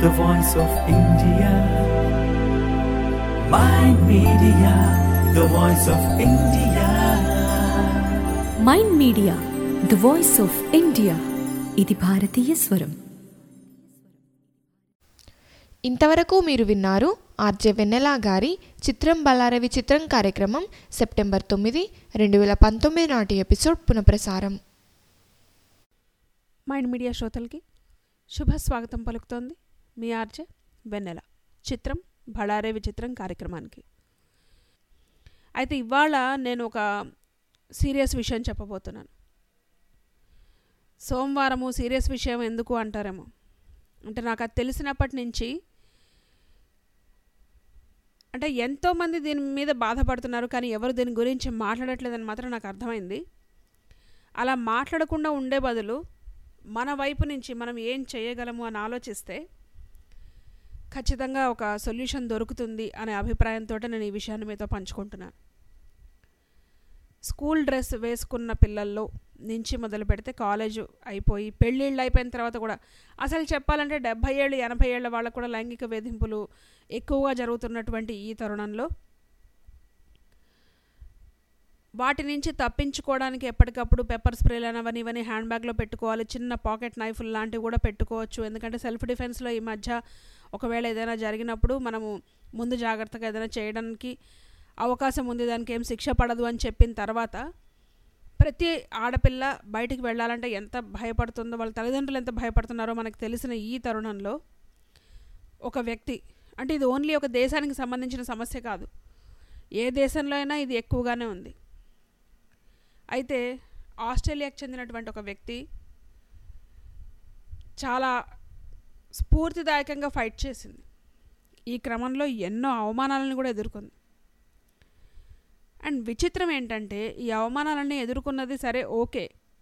the voice of India. Mind Media, the voice of India. Mind media the voice of India ఇది భారతీయ స్వరం ఇంతవరకు మీరు విన్నారు ఆర్జే వెన్నెలా గారి చిత్రం బల్లారవి చిత్రం కార్యక్రమం సెప్టెంబర్ తొమ్మిది రెండు వేల పంతొమ్మిది నాటి ఎపిసోడ్ పునఃప్రసారం మైండ్ మీడియా శ్రోతలకి శుభ స్వాగతం పలుకుతోంది మీ ఆర్జే వెన్నెల చిత్రం బళారే విచిత్రం కార్యక్రమానికి అయితే ఇవాళ నేను ఒక సీరియస్ విషయం చెప్పబోతున్నాను సోమవారము సీరియస్ విషయం ఎందుకు అంటారేమో అంటే నాకు అది తెలిసినప్పటి నుంచి అంటే ఎంతోమంది దీని మీద బాధపడుతున్నారు కానీ ఎవరు దీని గురించి మాట్లాడట్లేదని మాత్రం నాకు అర్థమైంది అలా మాట్లాడకుండా ఉండే బదులు మన వైపు నుంచి మనం ఏం చేయగలము అని ఆలోచిస్తే ఖచ్చితంగా ఒక సొల్యూషన్ దొరుకుతుంది అనే అభిప్రాయంతో నేను ఈ విషయాన్ని మీతో పంచుకుంటున్నాను స్కూల్ డ్రెస్ వేసుకున్న పిల్లల్లో నుంచి మొదలు పెడితే కాలేజ్ అయిపోయి పెళ్ళిళ్ళు అయిపోయిన తర్వాత కూడా అసలు చెప్పాలంటే డెబ్భై ఏళ్ళు ఎనభై ఏళ్ళ వాళ్ళకు కూడా లైంగిక వేధింపులు ఎక్కువగా జరుగుతున్నటువంటి ఈ తరుణంలో వాటి నుంచి తప్పించుకోవడానికి ఎప్పటికప్పుడు పెప్పర్ స్ప్రేలు అనవని ఇవన్నీ హ్యాండ్ బ్యాగ్లో పెట్టుకోవాలి చిన్న పాకెట్ నైఫ్లు లాంటివి కూడా పెట్టుకోవచ్చు ఎందుకంటే సెల్ఫ్ డిఫెన్స్లో ఈ మధ్య ఒకవేళ ఏదైనా జరిగినప్పుడు మనము ముందు జాగ్రత్తగా ఏదైనా చేయడానికి అవకాశం ఉంది దానికి ఏం శిక్ష పడదు అని చెప్పిన తర్వాత ప్రతి ఆడపిల్ల బయటికి వెళ్ళాలంటే ఎంత భయపడుతుందో వాళ్ళ తల్లిదండ్రులు ఎంత భయపడుతున్నారో మనకు తెలిసిన ఈ తరుణంలో ఒక వ్యక్తి అంటే ఇది ఓన్లీ ఒక దేశానికి సంబంధించిన సమస్య కాదు ఏ దేశంలో అయినా ఇది ఎక్కువగానే ఉంది అయితే ఆస్ట్రేలియాకు చెందినటువంటి ఒక వ్యక్తి చాలా స్ఫూర్తిదాయకంగా ఫైట్ చేసింది ఈ క్రమంలో ఎన్నో అవమానాలను కూడా ఎదుర్కొంది అండ్ విచిత్రం ఏంటంటే ఈ అవమానాలన్నీ ఎదుర్కొన్నది సరే ఓకే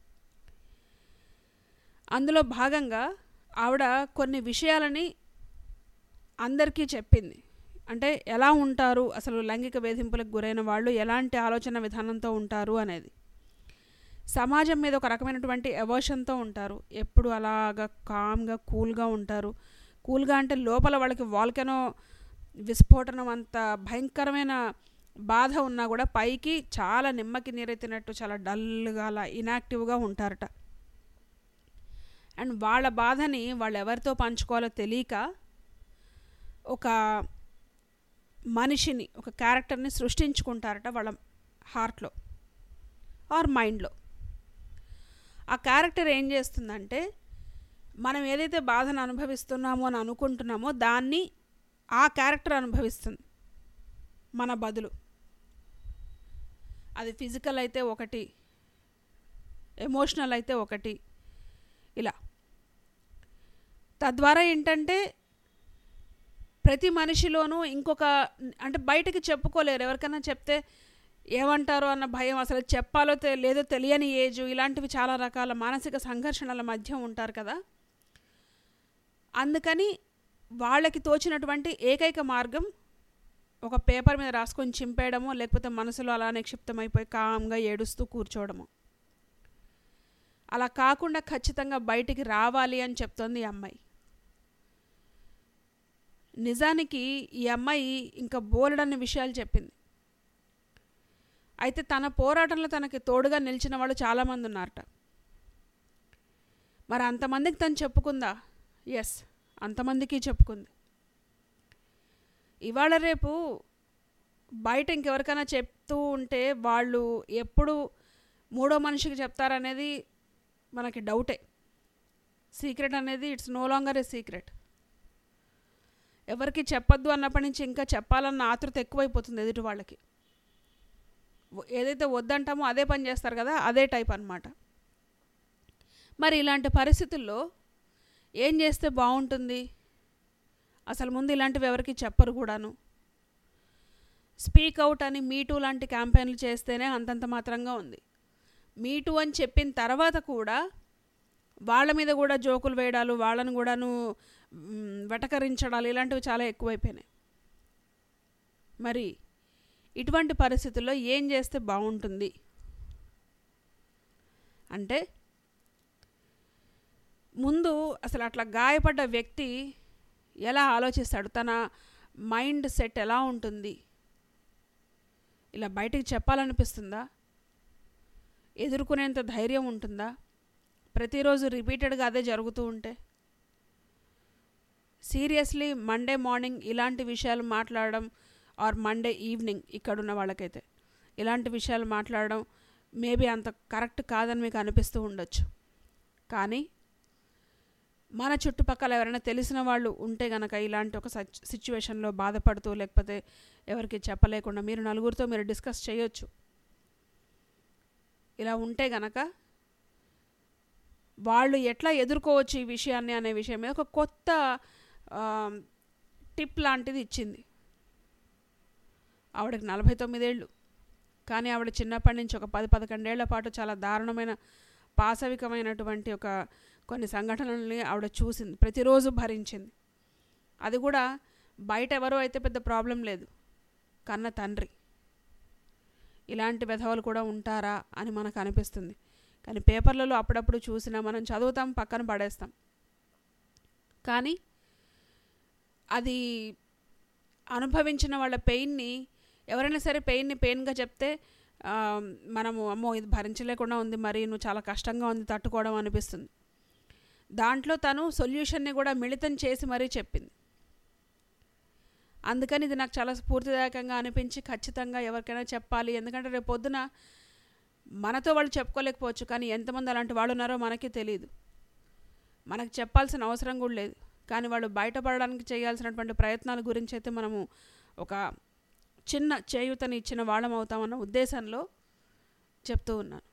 అందులో భాగంగా ఆవిడ కొన్ని విషయాలని అందరికీ చెప్పింది అంటే ఎలా ఉంటారు అసలు లైంగిక వేధింపులకు గురైన వాళ్ళు ఎలాంటి ఆలోచన విధానంతో ఉంటారు అనేది సమాజం మీద ఒక రకమైనటువంటి ఎవర్షన్తో ఉంటారు ఎప్పుడు అలాగా కామ్గా కూల్గా ఉంటారు కూల్గా అంటే లోపల వాళ్ళకి వాల్కెనో విస్ఫోటనం అంత భయంకరమైన బాధ ఉన్నా కూడా పైకి చాలా నిమ్మకి నీరెత్తినట్టు చాలా డల్గా అలా ఇనాక్టివ్గా ఉంటారట అండ్ వాళ్ళ బాధని వాళ్ళు ఎవరితో పంచుకోవాలో తెలియక ఒక మనిషిని ఒక క్యారెక్టర్ని సృష్టించుకుంటారట వాళ్ళ హార్ట్లో ఆర్ మైండ్లో ఆ క్యారెక్టర్ ఏం చేస్తుందంటే మనం ఏదైతే బాధను అనుభవిస్తున్నామో అని అనుకుంటున్నామో దాన్ని ఆ క్యారెక్టర్ అనుభవిస్తుంది మన బదులు అది ఫిజికల్ అయితే ఒకటి ఎమోషనల్ అయితే ఒకటి ఇలా తద్వారా ఏంటంటే ప్రతి మనిషిలోనూ ఇంకొక అంటే బయటకి చెప్పుకోలేరు ఎవరికైనా చెప్తే ఏమంటారో అన్న భయం అసలు చెప్పాలో తె- లేదో తెలియని ఏజ్ ఇలాంటివి చాలా రకాల మానసిక సంఘర్షణల మధ్య ఉంటారు కదా అందుకని వాళ్ళకి తోచినటువంటి ఏకైక మార్గం ఒక పేపర్ మీద రాసుకొని చింపేయడమో లేకపోతే మనసులో అలా నిక్షిప్తమైపోయి కామ్గా ఏడుస్తూ కూర్చోవడము అలా కాకుండా ఖచ్చితంగా బయటికి రావాలి అని చెప్తోంది ఈ అమ్మాయి నిజానికి ఈ అమ్మాయి ఇంకా బోలెడన్ని విషయాలు చెప్పింది అయితే తన పోరాటంలో తనకి తోడుగా నిలిచిన వాళ్ళు చాలామంది ఉన్నారట మరి అంతమందికి తను చెప్పుకుందా ఎస్ అంతమందికి చెప్పుకుంది ఇవాళ రేపు బయట ఇంకెవరికైనా చెప్తూ ఉంటే వాళ్ళు ఎప్పుడు మూడో మనిషికి చెప్తారనేది మనకి డౌటే సీక్రెట్ అనేది it's no longer a secret ఎవరికి చెప్పొద్దు అన్నప్పటి నుంచి ఇంకా చెప్పాలన్న ఆతృత ఎక్కువైపోతుంది ఎదుటి వాళ్ళకి వ- ఏదైతే వద్దంటామో అదే పని చేస్తారు కదా అదే టైప్ అన్నమాట మరి ఇలాంటి పరిస్థితుల్లో ఏం చేస్తే బాగుంటుంది అసలు ముందు ఇలాంటివి ఎవరికి చెప్పరు కూడాను స్పీక్ అవుట్ అని మీటూ లాంటి క్యాంపెయిన్లు చేస్తేనే అంతంత మాత్రంగా ఉంది మీటూ అని చెప్పిన తర్వాత కూడా వాళ్ళ మీద కూడా జోకులు వేయడాలు వాళ్ళని కూడాను మ్, వెటకరించడాలు ఇలాంటివి చాలా ఎక్కువైపోయినాయి మరి ఇటువంటి పరిస్థితుల్లో ఏం చేస్తే బాగుంటుంది అంటే ముందు అసలు అట్లా గాయపడ్డ వ్యక్తి ఎలా ఆలోచిస్తాడు తన మైండ్ సెట్ ఎలా ఉంటుంది ఇలా బయటికి చెప్పాలనిపిస్తుందా ఎదుర్కొనేంత ధైర్యం ఉంటుందా ప్రతిరోజు రిపీటెడ్గా అదే జరుగుతూ ఉంటే సీరియస్లీ మండే మార్నింగ్ ఇలాంటి విషయాలు మాట్లాడడం ఆర్ మండే ఈవినింగ్ ఇక్కడున్న వాళ్ళకైతే ఇలాంటి విషయాలు మాట్లాడడం మేబీ అంత కరెక్ట్ కాదని మీకు అనిపిస్తూ ఉండొచ్చు కానీ మన చుట్టుపక్కల ఎవరైనా తెలిసిన వాళ్ళు ఉంటే గనక ఇలాంటి ఒక సిచ్యువేషన్లో బాధపడుతూ లేకపోతే ఎవరికి చెప్పలేకుండా మీరు నలుగురితో మీరు డిస్కస్ చేయొచ్చు ఇలా ఉంటే గనక వాళ్ళు ఎట్లా ఎదుర్కోవచ్చు ఈ విషయాన్ని అనే విషయం మీద ఒక కొత్త టిప్ లాంటిది ఇచ్చింది ఆవిడకి నలభై తొమ్మిదేళ్ళు కానీ ఆవిడ చిన్నప్పటి నుంచి ఒక పది పదకొండేళ్ల పాటు చాలా దారుణమైన పాశవికమైనటువంటి ఒక కొన్ని సంఘటనల్ని ఆవిడ చూసింది ప్రతిరోజు భరించింది అది కూడా బయట ఎవరో అయితే పెద్ద ప్రాబ్లం లేదు కన్న తండ్రి ఇలాంటి విధవలు కూడా ఉంటారా అని మనకు అనిపిస్తుంది కానీ పేపర్లలో అప్పుడప్పుడు చూసినా మనం చదువుతాం పక్కన పడేస్తాం కానీ అది అనుభవించిన వాళ్ళ పెయిన్ని ఎవరైనా సరే పెయిన్ని పెయిన్గా చెప్తే ఆ, మనము అమ్మో ఇది భరించలేకుండా ఉంది మరి నువ్వు చాలా కష్టంగా ఉంది తట్టుకోవడం అనిపిస్తుంది దాంట్లో తను సొల్యూషన్ని కూడా మిళితం చేసి మరీ చెప్పింది అందుకని ఇది నాకు చాలా స్ఫూర్తిదాయకంగా అనిపించి ఖచ్చితంగా ఎవరికైనా చెప్పాలి ఎందుకంటే రేపు పొద్దున మనతో వాళ్ళు చెప్పుకోలేకపోవచ్చు కానీ ఎంతమంది అలాంటి వాళ్ళు ఉన్నారో మనకి తెలియదు మనకు చెప్పాల్సిన అవసరం కూడా లేదు కానీ వాళ్ళు బయటపడడానికి చేయాల్సినటువంటి ప్రయత్నాల గురించి అయితే మనము ఒక చిన్న చేయూతని ఇచ్చిన వాళ్ళం అవుతామన్న ఉద్దేశంలో చెప్తూ ఉన్నాను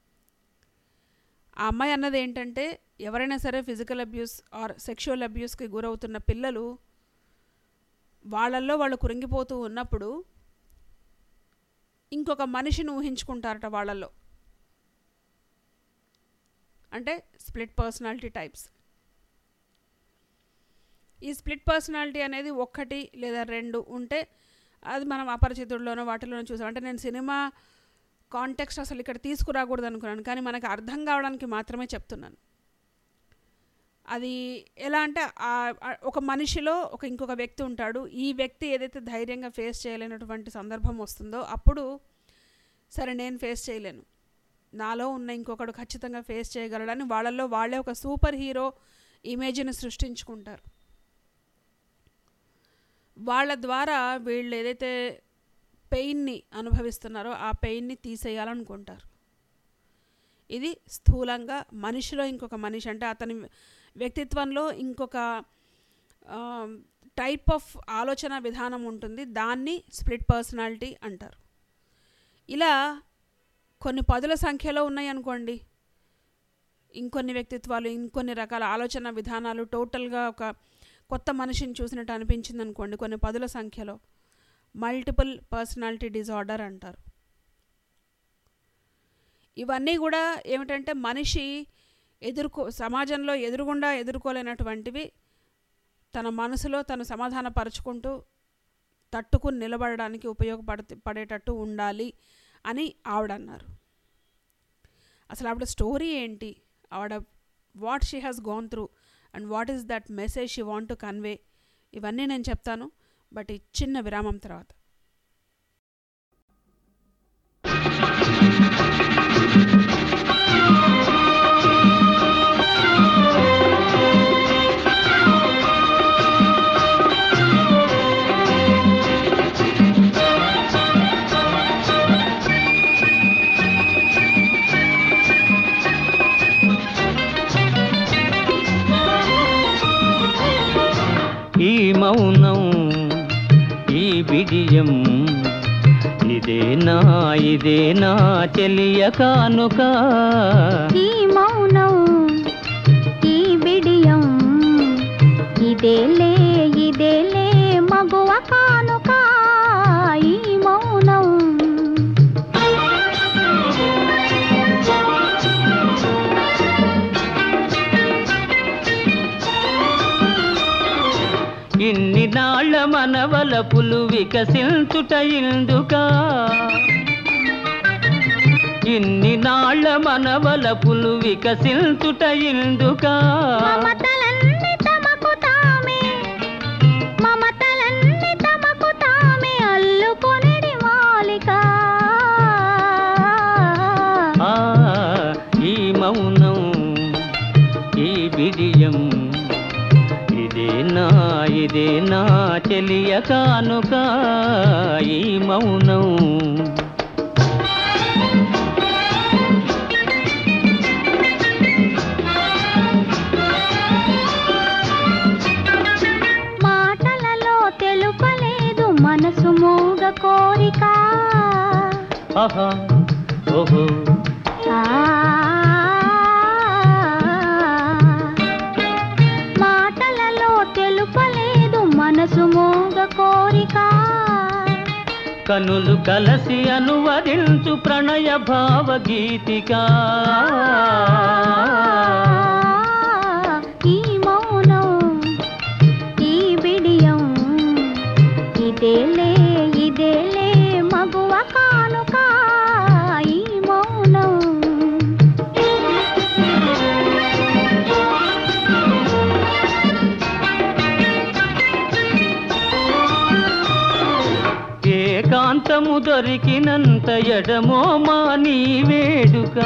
ఆ అమ్మాయి అన్నది ఏంటంటే ఎవరైనా సరే ఫిజికల్ అబ్యూస్ ఆర్ సెక్షువల్ అబ్యూస్కి గురవుతున్న పిల్లలు వాళ్ళల్లో వాళ్ళు కురింగిపోతూ ఉన్నప్పుడు ఇంకొక మనిషిని ఊహించుకుంటారట వాళ్ళల్లో అంటే స్ప్లిట్ పర్సనాలిటీ టైప్స్ ఈ స్ప్లిట్ పర్సనాలిటీ అనేది ఒక్కటి లేదా రెండు ఉంటే అది మనం అపరిచితుల్లోనో వాటిలోనో చూసాం అంటే నేను సినిమా కాంటెక్స్ట్ అసలు ఇక్కడ తీసుకురాకూడదు అనుకున్నాను కానీ మనకు అర్థం కావడానికి మాత్రమే చెప్తున్నాను అది ఎలా అంటే ఆ- ఆ ఒక మనిషిలో ఒక ఇంకొక వ్యక్తి ఉంటాడు ఈ వ్యక్తి ఏదైతే ధైర్యంగా ఫేస్ చేయలేనటువంటి సందర్భం వస్తుందో అప్పుడు సరే నేను ఫేస్ చేయలేను నాలో ఉన్న ఇంకొకడు ఖచ్చితంగా ఫేస్ చేయగలడని వాళ్ళల్లో వాళ్ళే ఒక సూపర్ హీరో ఇమేజ్ని సృష్టించుకుంటారు వాళ్ళ ద్వారా వీళ్ళు ఏదైతే పెయిన్ని అనుభవిస్తున్నారో ఆ పెయిన్ని తీసేయాలనుకుంటారు ఇది స్థూలంగా మనిషిలో ఇంకొక మనిషి అంటే అతని వ్యక్తిత్వంలో ఇంకొక టైప్ ఆఫ్ ఆలోచన విధానం ఉంటుంది దాన్ని స్ప్లిట్ పర్సనాలిటీ అంటారు ఇలా కొన్ని పదుల సంఖ్యలో ఉన్నాయి అనుకోండి ఇంకొన్ని వ్యక్తిత్వాలు ఇంకొన్ని రకాల ఆలోచన విధానాలు టోటల్గా ఒక కొత్త మనిషిని చూసినట్టు అనిపించింది అనుకోండి కొన్ని పదుల సంఖ్యలో మల్టిపుల్ పర్సనాలిటీ డిజార్డర్ అంటారు ఇవన్నీ కూడా ఏమిటంటే మనిషి ఎదుర్కో సమాజంలో ఎదురుగుండా ఎదుర్కోలేనటువంటివి తన మనసులో తను సమాధానపరుచుకుంటూ తట్టుకుని నిలబడడానికి ఉపయోగపడ పడేటట్టు ఉండాలి అని ఆవిడ అన్నారు అసలు ఆవిడ స్టోరీ ఏంటి ఆవిడ what she has gone through and what is that message she want to convey ఇవన్నీ నేను చెప్తాను బట్ ఈ చిన్న విరామం తర్వాత ఈ మౌనం ఈ బిడియం ఇదేనా ఇదేనా చెలియ కానుక ఈ మౌనం ఈ బిడియం ఇదేలే ఇదేలే మగువ కానుక ఈ మౌనం ఇన్ని నాళ్ళ మనవల పులు వికసించుట ఇందుక ఇన్ని నాళ్ళ మనవల పులు వికసించుట ఇందుక మమతలన్నీ తమకు తామే నా చెలియ కానుక ఈ మౌనం మాటలలో తెలుపలేదు మనసు మూగ కోరిక ఆహా ఓహో ఆ, మాటలలో తెలుపలేదు మనసు మూగ కోరిక కనులు కలసి అనువదించు ప్రణయ భావగీతిక ఈ మౌనం ఈ బిడియం ఇదేలే ఇదేలే మగువ కానుక ఈ మౌనం ఏకాంతము దొరికినంత ఎడమో మా నీ వేడుక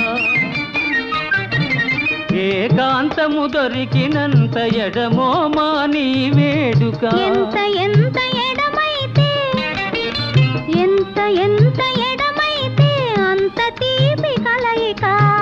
ఏకాంతము దొరికినంత ఎడమో మా నీ వేడుక ఎంత ఎంత ఎడమైతే ఎంత ఎంత ఎడమైతే అంత తీపి కలయిక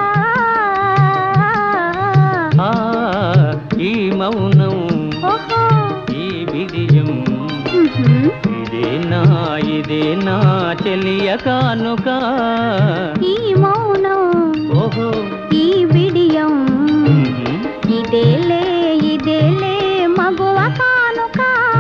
ఆ, ఈ మౌనం ఓహో ఈ విజయం ఉహుం. ఇదే నా ఇదే నా చెలియ కానుక ఈ మౌనం ఓహో ఈ బిడియం ఉహు. ఇదేలే ఇదేలే మగువ కానుక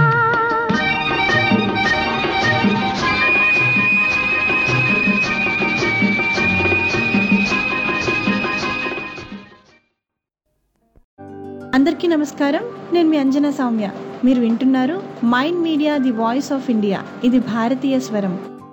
అందరికీ నమస్కారం నేను మీ అంజనా సౌమ్య మీరు వింటున్నారు mind media the voice of India ఇది భారతీయ స్వరం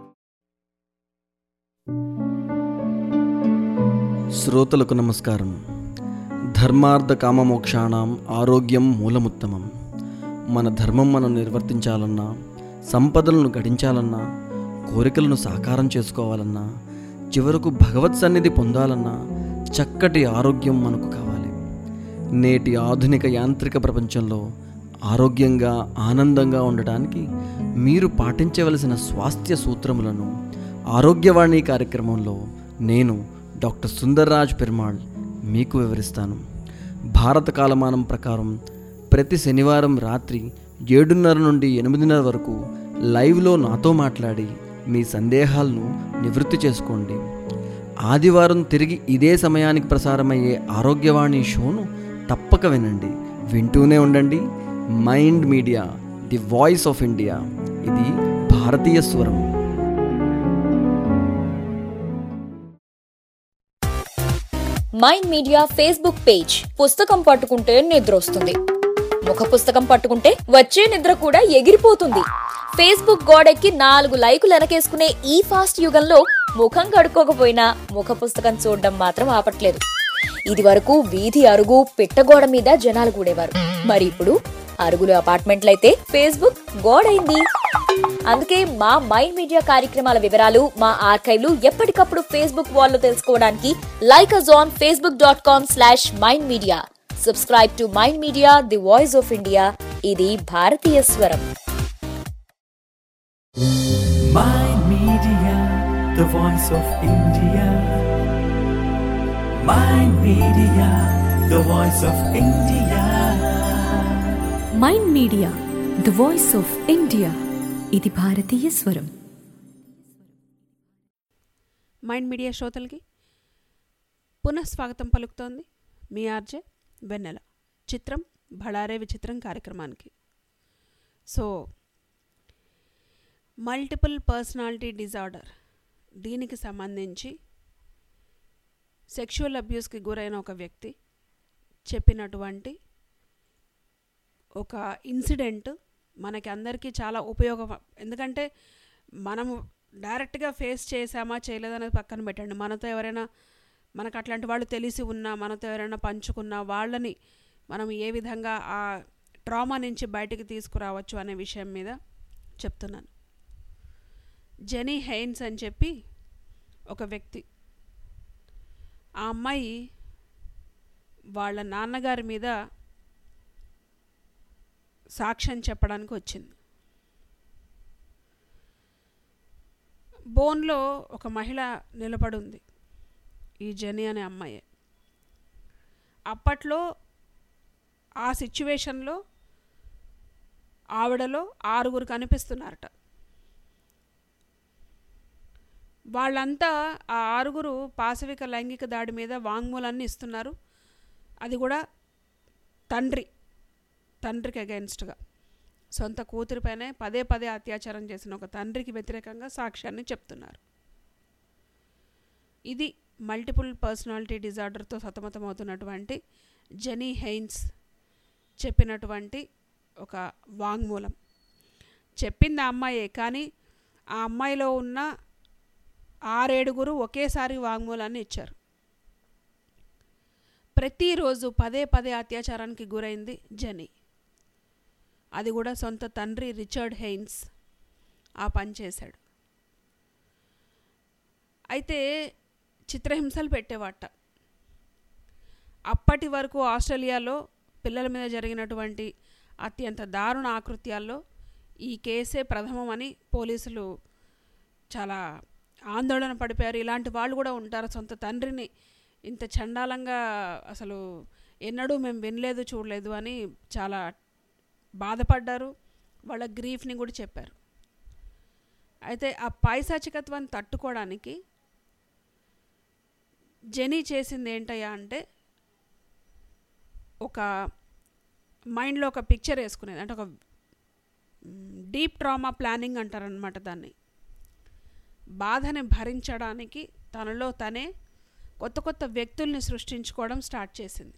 శ్రోతలకు నమస్కారం ధర్మార్థ కామమోక్షాణం ఆరోగ్యం మూలముత్తమం మన ధర్మం మనం నిర్వర్తించాలన్నా సంపదలను గడించాలన్నా కోరికలను సాకారం చేసుకోవాలన్నా చివరకు భగవత్ సన్నిధి పొందాలన్నా చక్కటి ఆరోగ్యం మనకు కావాలి నేటి ఆధునిక యాంత్రిక ప్రపంచంలో ఆరోగ్యంగా ఆనందంగా ఉండటానికి మీరు పాటించవలసిన స్వాస్థ్య సూత్రములను ఆరోగ్యవాణి కార్యక్రమంలో నేను డాక్టర్ సుందర్రాజ్ పెరుమాళ్ మీకు వివరిస్తాను భారత కాలమానం ప్రకారం ప్రతి శనివారం రాత్రి ఏడున్నర నుండి ఎనిమిదిన్నర వరకు లైవ్లో నాతో మాట్లాడి మీ సందేహాలను నివృత్తి చేసుకోండి ఆదివారం తిరిగి ఇదే సమయానికి ప్రసారమయ్యే ఆరోగ్యవాణి షోను తప్పక వినండి వింటూనే ఉండండి mind media the voice of India ఇది భారతీయ స్వరం మైండ్ మీడియా ఫేస్బుక్ పేజ్ పుస్తకం పట్టుకుంటే నిద్ర వస్తుంది ముఖ పుస్తకం పట్టుకుంటే వచ్చే నిద్ర కూడా ఎగిరిపోతుంది ఫేస్బుక్ గోడెక్కి నాలుగు లైకులు వెనకేసుకునే ఈ ఫాస్ట్ యుగంలో ముఖం కడుక్కోకపోయినా ముఖ పుస్తకం చూడడం మాత్రం ఆపట్లేదు ఇది వరకు వీధి అరుగు పిట్టగోడ మీద జనాలు కూడేవారు మరి ఇప్పుడు అరుగులు అపార్ట్మెంట్లయితే ఫేస్బుక్ గోడైంది అందుకే మా మైండ్ మీడియా కార్యక్రమాల వివరాలు మా ఆర్కైవ్లు ఎప్పటికప్పుడు ఫేస్బుక్ వాల్లో తెలుసుకోవడానికి like us on Facebook dot com slash mind media subscribe to mind media the voice of India ఇది భారతీయ స్వరం Mind Media, the voice of India. Mind Media, the voice of India. Mind media the voice of India ఇది భారతీయ స్వరం mind media శ్రోతలకి పునః స్వాగతం పలుకుతోంది మీ ఆర్జే వెన్నెల చిత్రం భళారే విచిత్రం కార్యక్రమానికి సో మల్టిపుల్ పర్సనాలిటీ డిజార్డర్ దీనికి సంబంధించి సెక్షువల్ అబ్యూస్కి గురైన ఒక వ్యక్తి చెప్పినటువంటి ఒక ఇన్సిడెంట్ మనకి అందరికీ చాలా ఉపయోగం ఎందుకంటే మనము డైరెక్ట్గా ఫేస్ చేసామా చేయలేదనేది పక్కన పెట్టండి మనతో ఎవరైనా మనకు అట్లాంటి వాళ్ళు తెలిసి ఉన్నా మనతో ఎవరైనా పంచుకున్నా వాళ్ళని మనం ఏ విధంగా ఆ ట్రామా నుంచి బయటికి తీసుకురావచ్చు అనే విషయం మీద చెప్తున్నాను జెనీ హెయిన్స్ అని చెప్పి ఒక వ్యక్తి ఆ అమ్మాయి వాళ్ళ నాన్నగారి మీద సాక్ష్యం చెప్పడానికి వచ్చింది బోన్లో ఒక మహిళ నిలబడి ఉంది ఈ జెనీ అనే అమ్మాయి అప్పట్లో ఆ సిచ్యువేషన్లో ఆవిడలో ఆరుగురు కనిపిస్తున్నారట వాళ్ళంతా ఆ ఆరుగురు పాశవిక లైంగిక దాడి మీద వాంగ్మూలాన్ని ఇస్తున్నారు అది కూడా తండ్రి తండ్రికి అగెన్స్ట్గా సొంత కూతురిపైనే పదే పదే అత్యాచారం చేసిన ఒక తండ్రికి వ్యతిరేకంగా సాక్ష్యాన్ని చెప్తున్నారు ఇది మల్టిపుల్ పర్సనాలిటీ డిజార్డర్తో సతమతమవుతున్నటువంటి జెనీ హెయిన్స్ చెప్పినటువంటి ఒక వాంగ్మూలం చెప్పింది ఆ అమ్మాయే కానీ ఆ అమ్మాయిలో ఉన్న ఆరేడుగురు ఒకేసారి వాంగ్మూలాన్ని ఇచ్చారు ప్రతిరోజు పదే పదే అత్యాచారానికి గురైంది జెనీ అది కూడా సొంత తండ్రి రిచర్డ్ హెయిన్స్ ఆ పని చేశాడు అయితే చిత్రహింసలు పెట్టేవాట అప్పటి వరకు ఆస్ట్రేలియాలో పిల్లల మీద జరిగినటువంటి అత్యంత దారుణ ఆకృత్యాల్లో ఈ కేసే ప్రథమమని పోలీసులు చాలా ఆందోళన పడిపోయారు ఇలాంటి వాళ్ళు కూడా ఉంటారు సొంత తండ్రిని ఇంత చండాలంగా అసలు ఎన్నడూ మేము వినలేదు చూడలేదు అని చాలా బాధపడ్డారు వాళ్ళ గ్రీఫ్ని కూడా చెప్పారు అయితే ఆ పైశాచికత్వాన్ని తట్టుకోవడానికి జెనీ చేసింది ఏంటయ్యా అంటే ఒక మైండ్లో ఒక పిక్చర్ వేసుకునేది అంటే ఒక డీప్ ట్రామా ప్లానింగ్ అంటారనమాట దాన్ని బాధని భరించడానికి తనలో తనే కొత్త కొత్త వ్యక్తుల్ని సృష్టించుకోవడం స్టార్ట్ చేసింది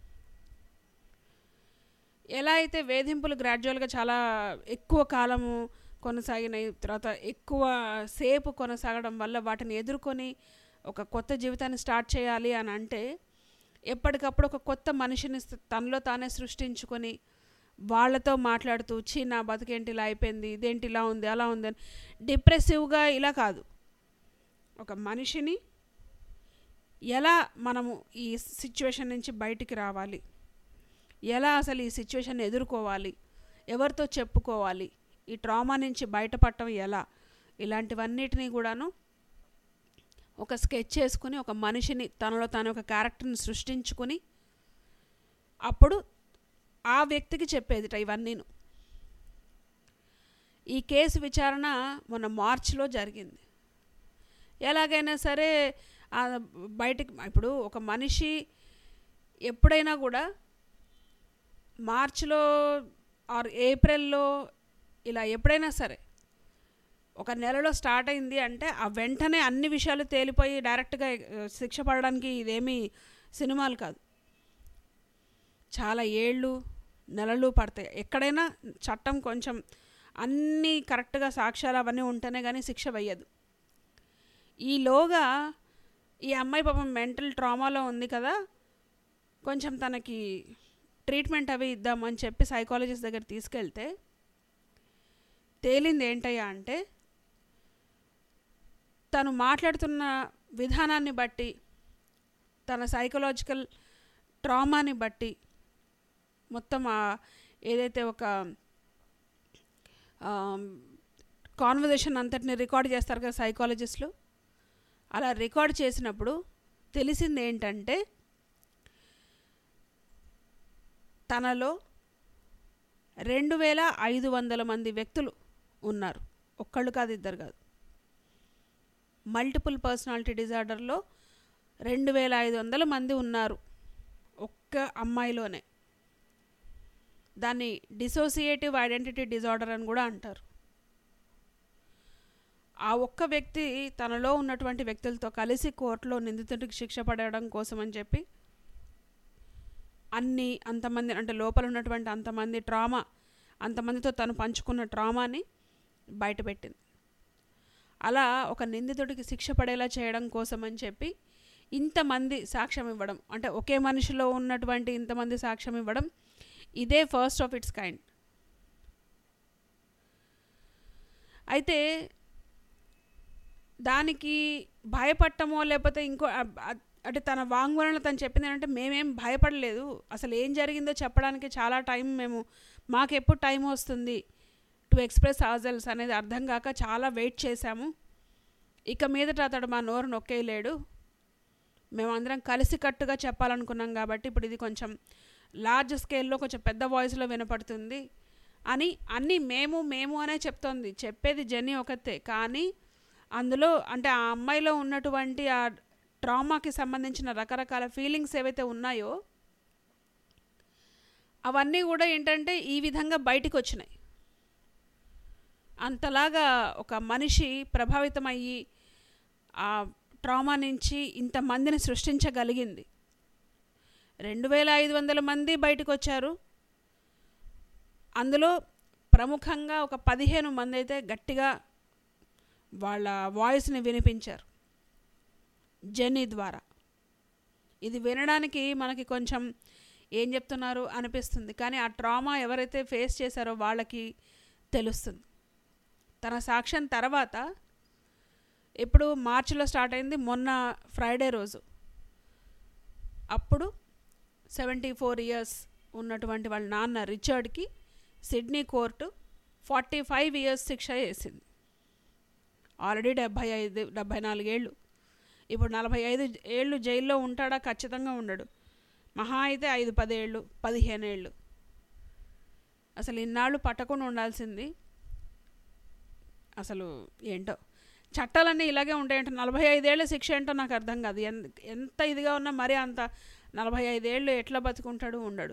ఎలా అయితే వేధింపులు గ్రాడ్యువల్గా చాలా ఎక్కువ కాలము కొనసాగినాయి తర్వాత ఎక్కువ సేపు కొనసాగడం వల్ల వాటిని ఎదుర్కొని ఒక కొత్త జీవితాన్ని స్టార్ట్ చేయాలి అని అంటే ఎప్పటికప్పుడు ఒక కొత్త మనిషిని స్- తనలో తానే సృష్టించుకొని వాళ్ళతో మాట్లాడుతూ చీ నా బతుకేంటి ఇలా అయిపోయింది ఇదేంటి ఇలా ఉంది అలా ఉంది అని డిప్రెసివ్గా ఇలా కాదు ఒక మనిషిని ఎలా మనము ఈ సిచ్యువేషన్ నుంచి బయటికి రావాలి ఎలా అసలు ఈ సిచ్యువేషన్ ఎదుర్కోవాలి ఎవరితో చెప్పుకోవాలి ఈ ట్రామా నుంచి బయటపడటం ఎలా ఇలాంటివన్నిటినీ కూడాను ఒక స్కెచ్ చేసుకుని ఒక మనిషిని తనలో తాను ఒక క్యారెక్టర్ని సృష్టించుకుని అప్పుడు ఆ వ్యక్తికి చెప్పేదిట ఇవన్నీను ఈ కేసు విచారణ మొన్న మార్చిలో జరిగింది ఎలాగైనా సరే ఆ బయటికి ఇప్పుడు ఒక మనిషి ఎప్పుడైనా కూడా మార్చిలో ఆర్ ఏప్రిల్లో ఇలా ఎప్పుడైనా సరే ఒక నెలలో స్టార్ట్ అయింది అంటే ఆ వెంటనే అన్ని విషయాలు తేలిపోయి డైరెక్ట్గా ఆ, శిక్ష పడడానికి ఇదేమీ సినిమాలు కాదు చాలా ఏళ్ళు నెలలు పడతాయి ఎక్కడైనా చట్టం కొంచెం అన్నీ కరెక్ట్గా సాక్ష్యాలు అవన్నీ ఉంటేనే కానీ శిక్ష వేయదు ఈలోగా ఈ అమ్మాయి పాపం మెంటల్ ట్రామాలో ఉంది కదా కొంచెం తనకి ట్రీట్మెంట్ అవి ఇద్దామని చెప్పి సైకాలజిస్ట్ దగ్గర తీసుకెళ్తే తేలింది ఏంటయ్యా అంటే తను మాట్లాడుతున్న విధానాన్ని బట్టి తన సైకలాజికల్ ట్రామాని బట్టి మొత్తం ఆ ఏదైతే ఒక కాన్వర్జేషన్ అంతటిని రికార్డ్ చేస్తారు కదా సైకాలజిస్టులు అలా రికార్డ్ చేసినప్పుడు తెలిసింది ఏంటంటే తనలో రెండు వేల ఐదు వందల మంది వ్యక్తులు ఉన్నారు ఒక్కళ్ళు కాదు ఇద్దరు కాదు మల్టిపుల్ పర్సనాలిటీ డిజార్డర్లో రెండు వేల ఐదు వందల మంది ఉన్నారు ఒక్క అమ్మాయిలోనే దాన్ని డిసోసియేటివ్ ఐడెంటిటీ డిజార్డర్ అని కూడా అంటారు ఆ ఒక్క వ్యక్తి తనలో ఉన్నటువంటి వ్యక్తులతో కలిసి కోర్టులో నిందితుడికి శిక్ష పడడం కోసం అని చెప్పి అన్ని అంతమంది అంటే లోపల ఉన్నటువంటి అంతమంది ట్రామా అంతమందితో తను పంచుకున్న ట్రామాని బయటపెట్టింది అలా ఒక నిందితుడికి శిక్ష పడేలా చేయడం కోసం అని చెప్పి ఇంతమంది సాక్ష్యం ఇవ్వడం అంటే ఒకే మనిషిలో ఉన్నటువంటి ఇంతమంది సాక్ష్యం ఇవ్వడం ఇదే ఫస్ట్ ఆఫ్ ఇట్స్ కైండ్ అయితే దానికి భయపడటమో లేకపోతే ఇంకో అ- అ- అంటే తన వాంగ్మూలంలో తను చెప్పింది ఏంటంటే మేమేం భయపడలేదు అసలు ఏం జరిగిందో చెప్పడానికి చాలా టైం మేము మాకు ఎప్పుడు టైం వస్తుంది టు ఎక్స్ప్రెస్ ఆజల్స్ అనేది అర్థం కాక చాలా వెయిట్ చేశాము ఇక మీదట అతడు మా నోరు నొక్కేయలేడు మేమందరం కలిసికట్టుగా చెప్పాలనుకున్నాం కాబట్టి ఇప్పుడు ఇది కొంచెం లార్జ్ స్కేల్లో కొంచెం పెద్ద వాయిస్లో వినపడుతుంది అని అన్నీ మేము మేము అనే చెప్తోంది చెప్పేది జెన్నీ ఒకతే కానీ అందులో అంటే ఆ అమ్మాయిలో ఉన్నటువంటి ఆ ట్రామాకి సంబంధించిన రకరకాల ఫీలింగ్స్ ఏవైతే ఉన్నాయో అవన్నీ కూడా ఏంటంటే ఈ విధంగా బయటికి వచ్చినాయి అంతలాగా ఒక మనిషి ప్రభావితమయ్యి ఆ ట్రామా నుంచి ఇంతమందిని సృష్టించగలిగింది రెండు వేల ఐదు వందల మంది బయటకు వచ్చారు అందులో ప్రముఖంగా ఒక పదిహేను మంది అయితే గట్టిగా వాళ్ళ వాయిస్ని వినిపించారు జెన్నీ ద్వారా ఇది వినడానికి మనకి కొంచెం ఏం చెప్తున్నారు అనిపిస్తుంది కానీ ఆ ట్రామా ఎవరైతే ఫేస్ చేశారో వాళ్ళకి తెలుస్తుంది తన సాక్ష్యం తర్వాత ఇప్పుడు మార్చిలో స్టార్ట్ అయింది మొన్న ఫ్రైడే రోజు అప్పుడు సెవెంటీ ఫోర్ ఇయర్స్ ఉన్నటువంటి వాళ్ళ నాన్న రిచర్డ్కి Sydney court forty five years శిక్ష వేసింది ఆల్రెడీ డెబ్భై ఐదు డెబ్భై నాలుగేళ్ళు ఇప్పుడు నలభై ఐదు ఏళ్ళు జైల్లో ఉంటాడా ఖచ్చితంగా ఉండడు మహా అయితే ఐదు పదేళ్ళు పదిహేను ఏళ్ళు అసలు ఇన్నాళ్ళు పట్టకుండా ఉండాల్సింది అసలు ఏంటో చట్టాలన్నీ ఇలాగే ఉంటాయంటే నలభై ఐదేళ్ల శిక్ష ఏంటో నాకు అర్థం కాదు ఎంత ఎంత ఇదిగా ఉన్నా మరీ అంత నలభై ఐదేళ్ళు ఎట్లా బతుకుంటాడు ఉండడు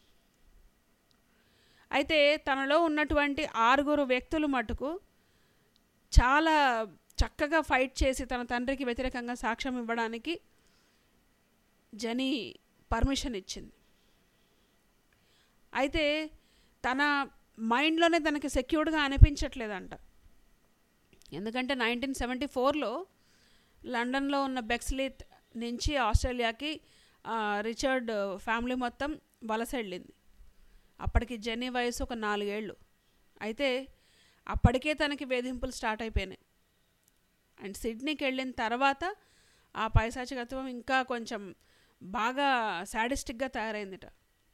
అయితే తనలో ఉన్నటువంటి ఆరుగురు వ్యక్తులు మటుకు చాలా చక్కగా ఫైట్ చేసి తన తండ్రికి వ్యతిరేకంగా సాక్ష్యం ఇవ్వడానికి జని పర్మిషన్ ఇచ్చింది అయితే తన మైండ్లోనే తనకి సెక్యూర్డ్గా అనిపించట్లేదంట ఎందుకంటే నైన్టీన్ సెవెంటీ ఫోర్లో లండన్లో ఉన్న బెక్స్లీత్ నుంచి ఆస్ట్రేలియాకి ఆ, రిచర్డ్ ఫ్యామిలీ మొత్తం వలస వెళ్ళింది అప్పటికి జెన్నీ వయసు ఒక నాలుగేళ్ళు అయితే అప్పటికే తనకి వేధింపులు స్టార్ట్ అయిపోయినాయి అండ్ సిడ్నీకి వెళ్ళిన తర్వాత ఆ పైశాచికత్వం ఇంకా కొంచెం బాగా సాడిస్టిక్గా తయారైందిట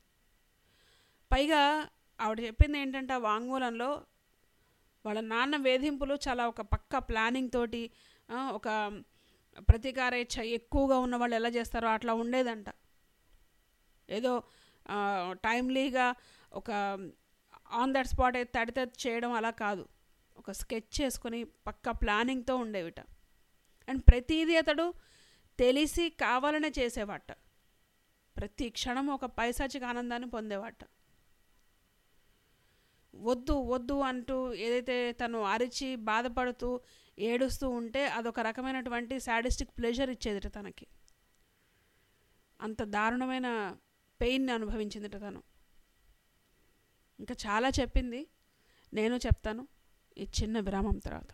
పైగా ఆవిడ చెప్పింది ఏంటంటే ఆ వాంగ్మూలంలో వాళ్ళ నాన్న వేధింపులు చాలా ఒక పక్క ప్లానింగ్ తోటి ఆ, ఒక ప్రతీకారేచ్ఛ ఎక్కువగా ఉన్న వాళ్ళు ఎలా చేస్తారో అట్లా ఉండేదంట ఏదో టైమ్లీగా ఒక ఆన్ దట్ స్పాట్ అయితే తడితే చేయడం అలా కాదు ఒక స్కెచ్ చేసుకొని పక్క ప్లానింగ్తో ఉండేవిట అండ్ ప్రతిదీ అతడు తెలిసి కావాలనే చేసేవాట ప్రతి క్షణం ఒక పైశాచిక ఆనందాన్ని పొందేవాట వద్దు వద్దు అంటూ ఏదైతే తను అరిచి బాధపడుతూ ఏడుస్తూ ఉంటే అదొక రకమైనటువంటి సాడిస్టిక్ ప్లెజర్ ఇచ్చేదిట తనకి అంత దారుణమైన పెయిన్ని అనుభవించిందిట తను ఇంకా చాలా చెప్పింది నేను చెప్తాను ఈ చిన్న విరామం తర్వాత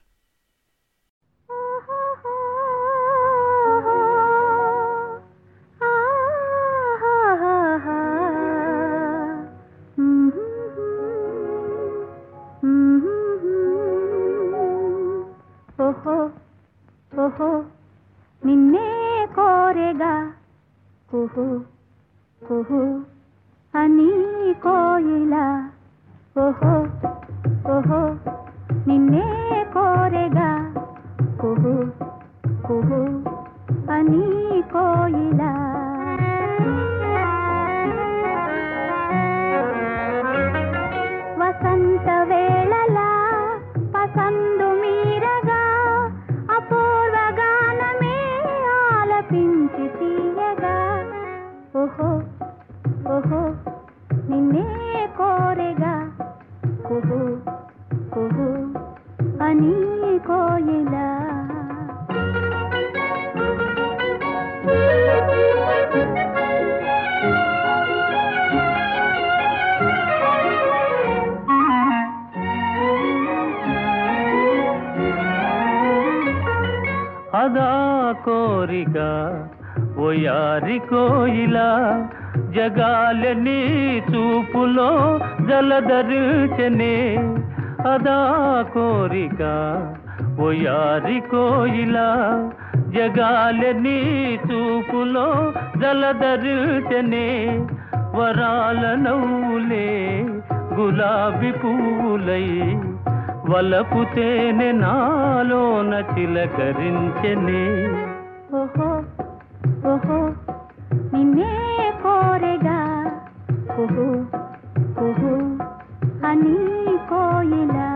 ఓహో ఓహో నిన్నే కోరెగా కుహు కుహు అని కోయిలా ఓహో ఓహో నిన్నే కోరెగా కుహు కుహు అని కోయిలా వసంత వేళలా పసందు మీరగా అపూర్వ గానమే ఆలపించి తీయగా ఓహో ఓహో నిన్నే కోరెగా కుహు కుహు అని కోయిలా అదా కోరిక ఓయారి కోయిలా జగాలని చూపులో జలధరించనే అదా కోరిక ఒయారి కోయిలా జగాలె నీ చూపులో జలధరిల్చనే వరాల నవ్వులే గులాబీ పువ్వులై వలపు తేనె నాలోన చిలకరించనే ఓహో ఓహో నిన్నే కోరెగా కుహు కుహు అని కోయిలా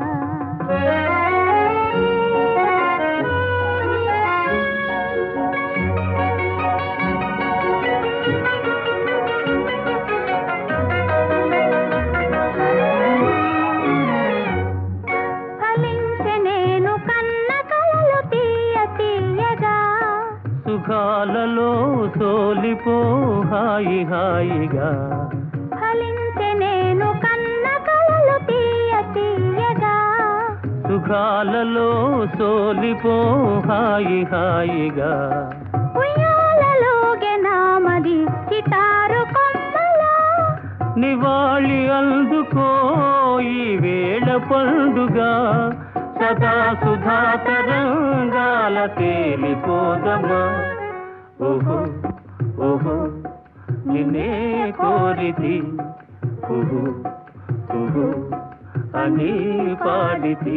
ఫలించే నేను కన్న కలలు తీయ తీయగా సుఖాలలో సోలిపో హాయి హాయిగా ఫలించే నేను కన్న కలలు తీయ తీయగా సుఖాలలో సోలిపో హాయి హాయిగా ఉయ్యాలలోగే నామది చిటారు కొమ్మలా నివాళి అందుకో ఈ వేళ పండుగ సదా సుధా తరంగాల తేలిపోదమా ఓహో ఓహో నిన్నే కోరితి కుహు కుహు అని పాడితి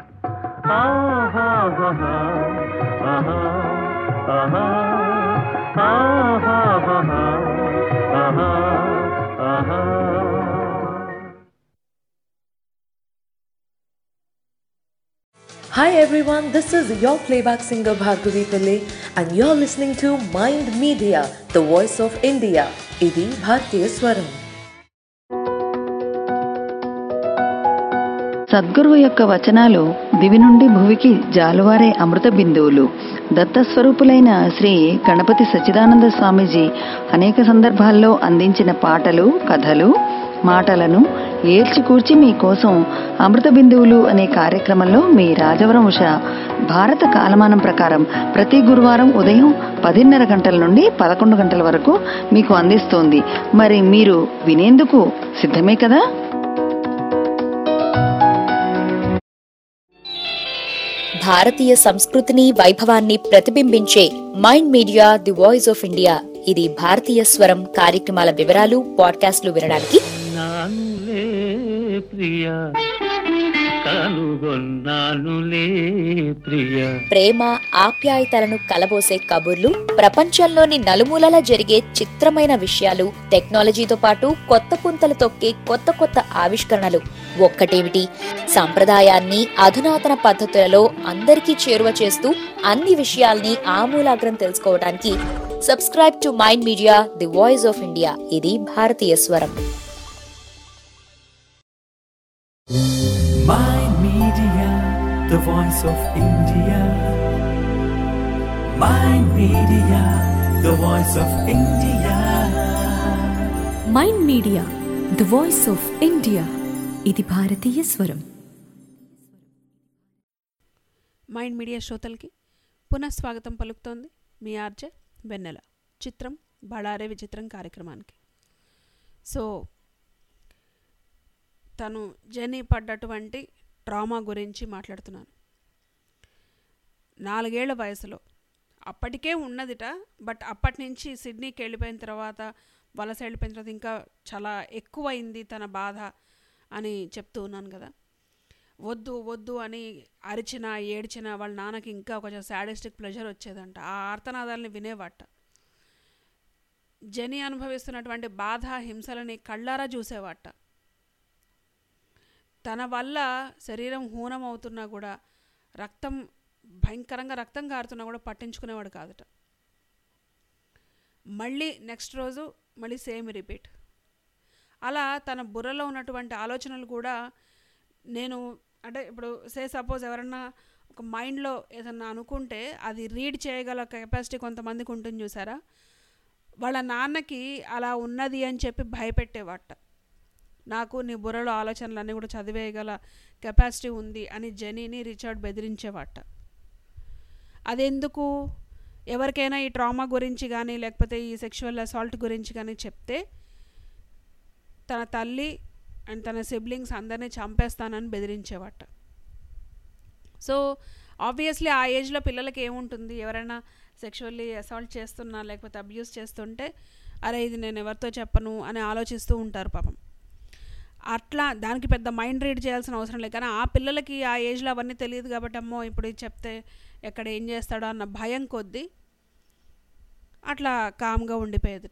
ఆహాహా ఆహా ఆహా ఆహాహా ఆహా ఆహా Hi everyone, this is your playback singer Bhargavi Pillai and you're listening to Mind Media, the voice of India. ఇది భారతీయ స్వరం సద్గురువు యొక్క వచనాలు దివి నుండి భువికి జాలువారే అమృత బిందువులు దత్తస్వరూపులైన శ్రీ గణపతి సచ్చిదానంద స్వామీజీ అనేక సందర్భాల్లో అందించిన పాటలు కథలు మాటలను ఏర్చికూర్చి మీకోసం అమృత బిందువులు అనే కార్యక్రమంలో మీ రాజవరం ఉష భారత కాలమానం ప్రకారం ప్రతి గురువారం ఉదయం పదిన్నర గంటల నుండి పదకొండు గంటల వరకు మీకు అందిస్తోంది మరి మీరు వినేందుకు సిద్ధమే కదా భారతీయ సంస్కృతిని వైభవాన్ని ప్రతిబింబించే mind media the voice of India ఇది భారతీయ స్వరం కార్యక్రమాల వివరాలు పాడ్కాస్ట్లు వినడానికి నానులే ప్రియ కనుగొన్నానులే ప్రియ ప్రేమ ఆప్యాయతలను కలబోసే కబుర్లు ప్రపంచంలోని నలుమూలల జరిగే చిత్రమైన విషయాలు టెక్నాలజీతో పాటు కొత్త పుంతలు తొక్కే కొత్త కొత్త ఆవిష్కరణలు ఒక్కటేమిటి సంప్రదాయాన్ని అధునాతన పద్ధతులలో అందరికీ చేరువ చేస్తూ అన్ని విషయాల్ని ఆమూలాగ్రం తెలుసుకోవడానికి subscribe to mind media the voice of India ఇది భారతీయ స్వరం Mind Media, the voice of India. Mind Media, the voice of India. Mind media the voice of India ఇది భారతీయ స్వరం మైండ్ మీడియా శ్రోతలకి పునఃస్వాగతం పలుకుతోంది మీ ఆర్జే వెన్నెల చిత్రం బళారే విచిత్రం కార్యక్రమానికి సో తను జర్నీ పడ్డటువంటి ట్రామా గురించి మాట్లాడుతున్నాను నాలుగేళ్ల వయసులో అప్పటికే ఉన్నదిట బట్ అప్పటి నుంచి సిడ్నీకి వెళ్ళిపోయిన తర్వాత వలస వెళ్ళిపోయిన తర్వాత ఇంకా చాలా ఎక్కువైంది తన బాధ అని చెప్తూ ఉన్నాను కదా వద్దు వద్దు అని అరిచిన ఏడ్చిన వాళ్ళ నాన్నకి ఇంకా కొంచెం సాడిస్టిక్ ప్లెజర్ వచ్చేదంట ఆ ఆర్తనాదాలని వినేవాట జని అనుభవిస్తున్నటువంటి బాధ హింసలని కళ్ళారా చూసేవాట తన వల్ల శరీరం హూనం అవుతున్నా కూడా రక్తం భయంకరంగా రక్తం కారుతున్నా కూడా పట్టించుకునేవాడు కాదట మళ్ళీ నెక్స్ట్ రోజు మళ్ళీ సేమ్ రిపీట్ అలా తన బుర్రలో ఉన్నటువంటి ఆలోచనలు కూడా నేను అంటే ఇప్పుడు సే సపోజ్ ఎవరన్నా ఒక మైండ్లో ఏదన్నా అనుకుంటే అది రీడ్ చేయగల కెపాసిటీ కొంతమందికి ఉంటుంది చూసారా వాళ్ళ నాన్నకి అలా ఉన్నది అని చెప్పి భయపెట్టేవాట నాకు నీ బుర్రలో ఆలోచనలన్నీ కూడా చదివేయగల కెపాసిటీ ఉంది అని జెనీని రిచర్డ్ బెదిరించేవాట అదెందుకు ఎవరికైనా ఈ ట్రామా గురించి కానీ లేకపోతే ఈ సెక్షువల్ అసాల్ట్ గురించి కానీ చెప్తే తన తల్లి అండ్ తన సిబ్లింగ్స్ అందరినీ చంపేస్తానని బెదిరించేవాట సో ఆబ్వియస్లీ ఆ ఏజ్లో పిల్లలకి ఏముంటుంది ఎవరైనా సెక్షువల్లీ అసాల్ట్ చేస్తున్నా లేకపోతే అబ్యూస్ చేస్తుంటే అరే ఇది నేను ఎవరితో చెప్పను అని ఆలోచిస్తూ ఉంటారు పాపం అట్లా దానికి పెద్ద మైండ్ రీడ్ చేయాల్సిన అవసరం లేదు కానీ ఆ పిల్లలకి ఆ ఏజ్లో అవన్నీ తెలియదు కాబట్టి అమ్మో ఇప్పుడు ఇది చెప్తే ఎక్కడ ఏం చేస్తాడో అన్న భయం కొద్దీ అట్లా కామ్గా ఉండిపోయేదిట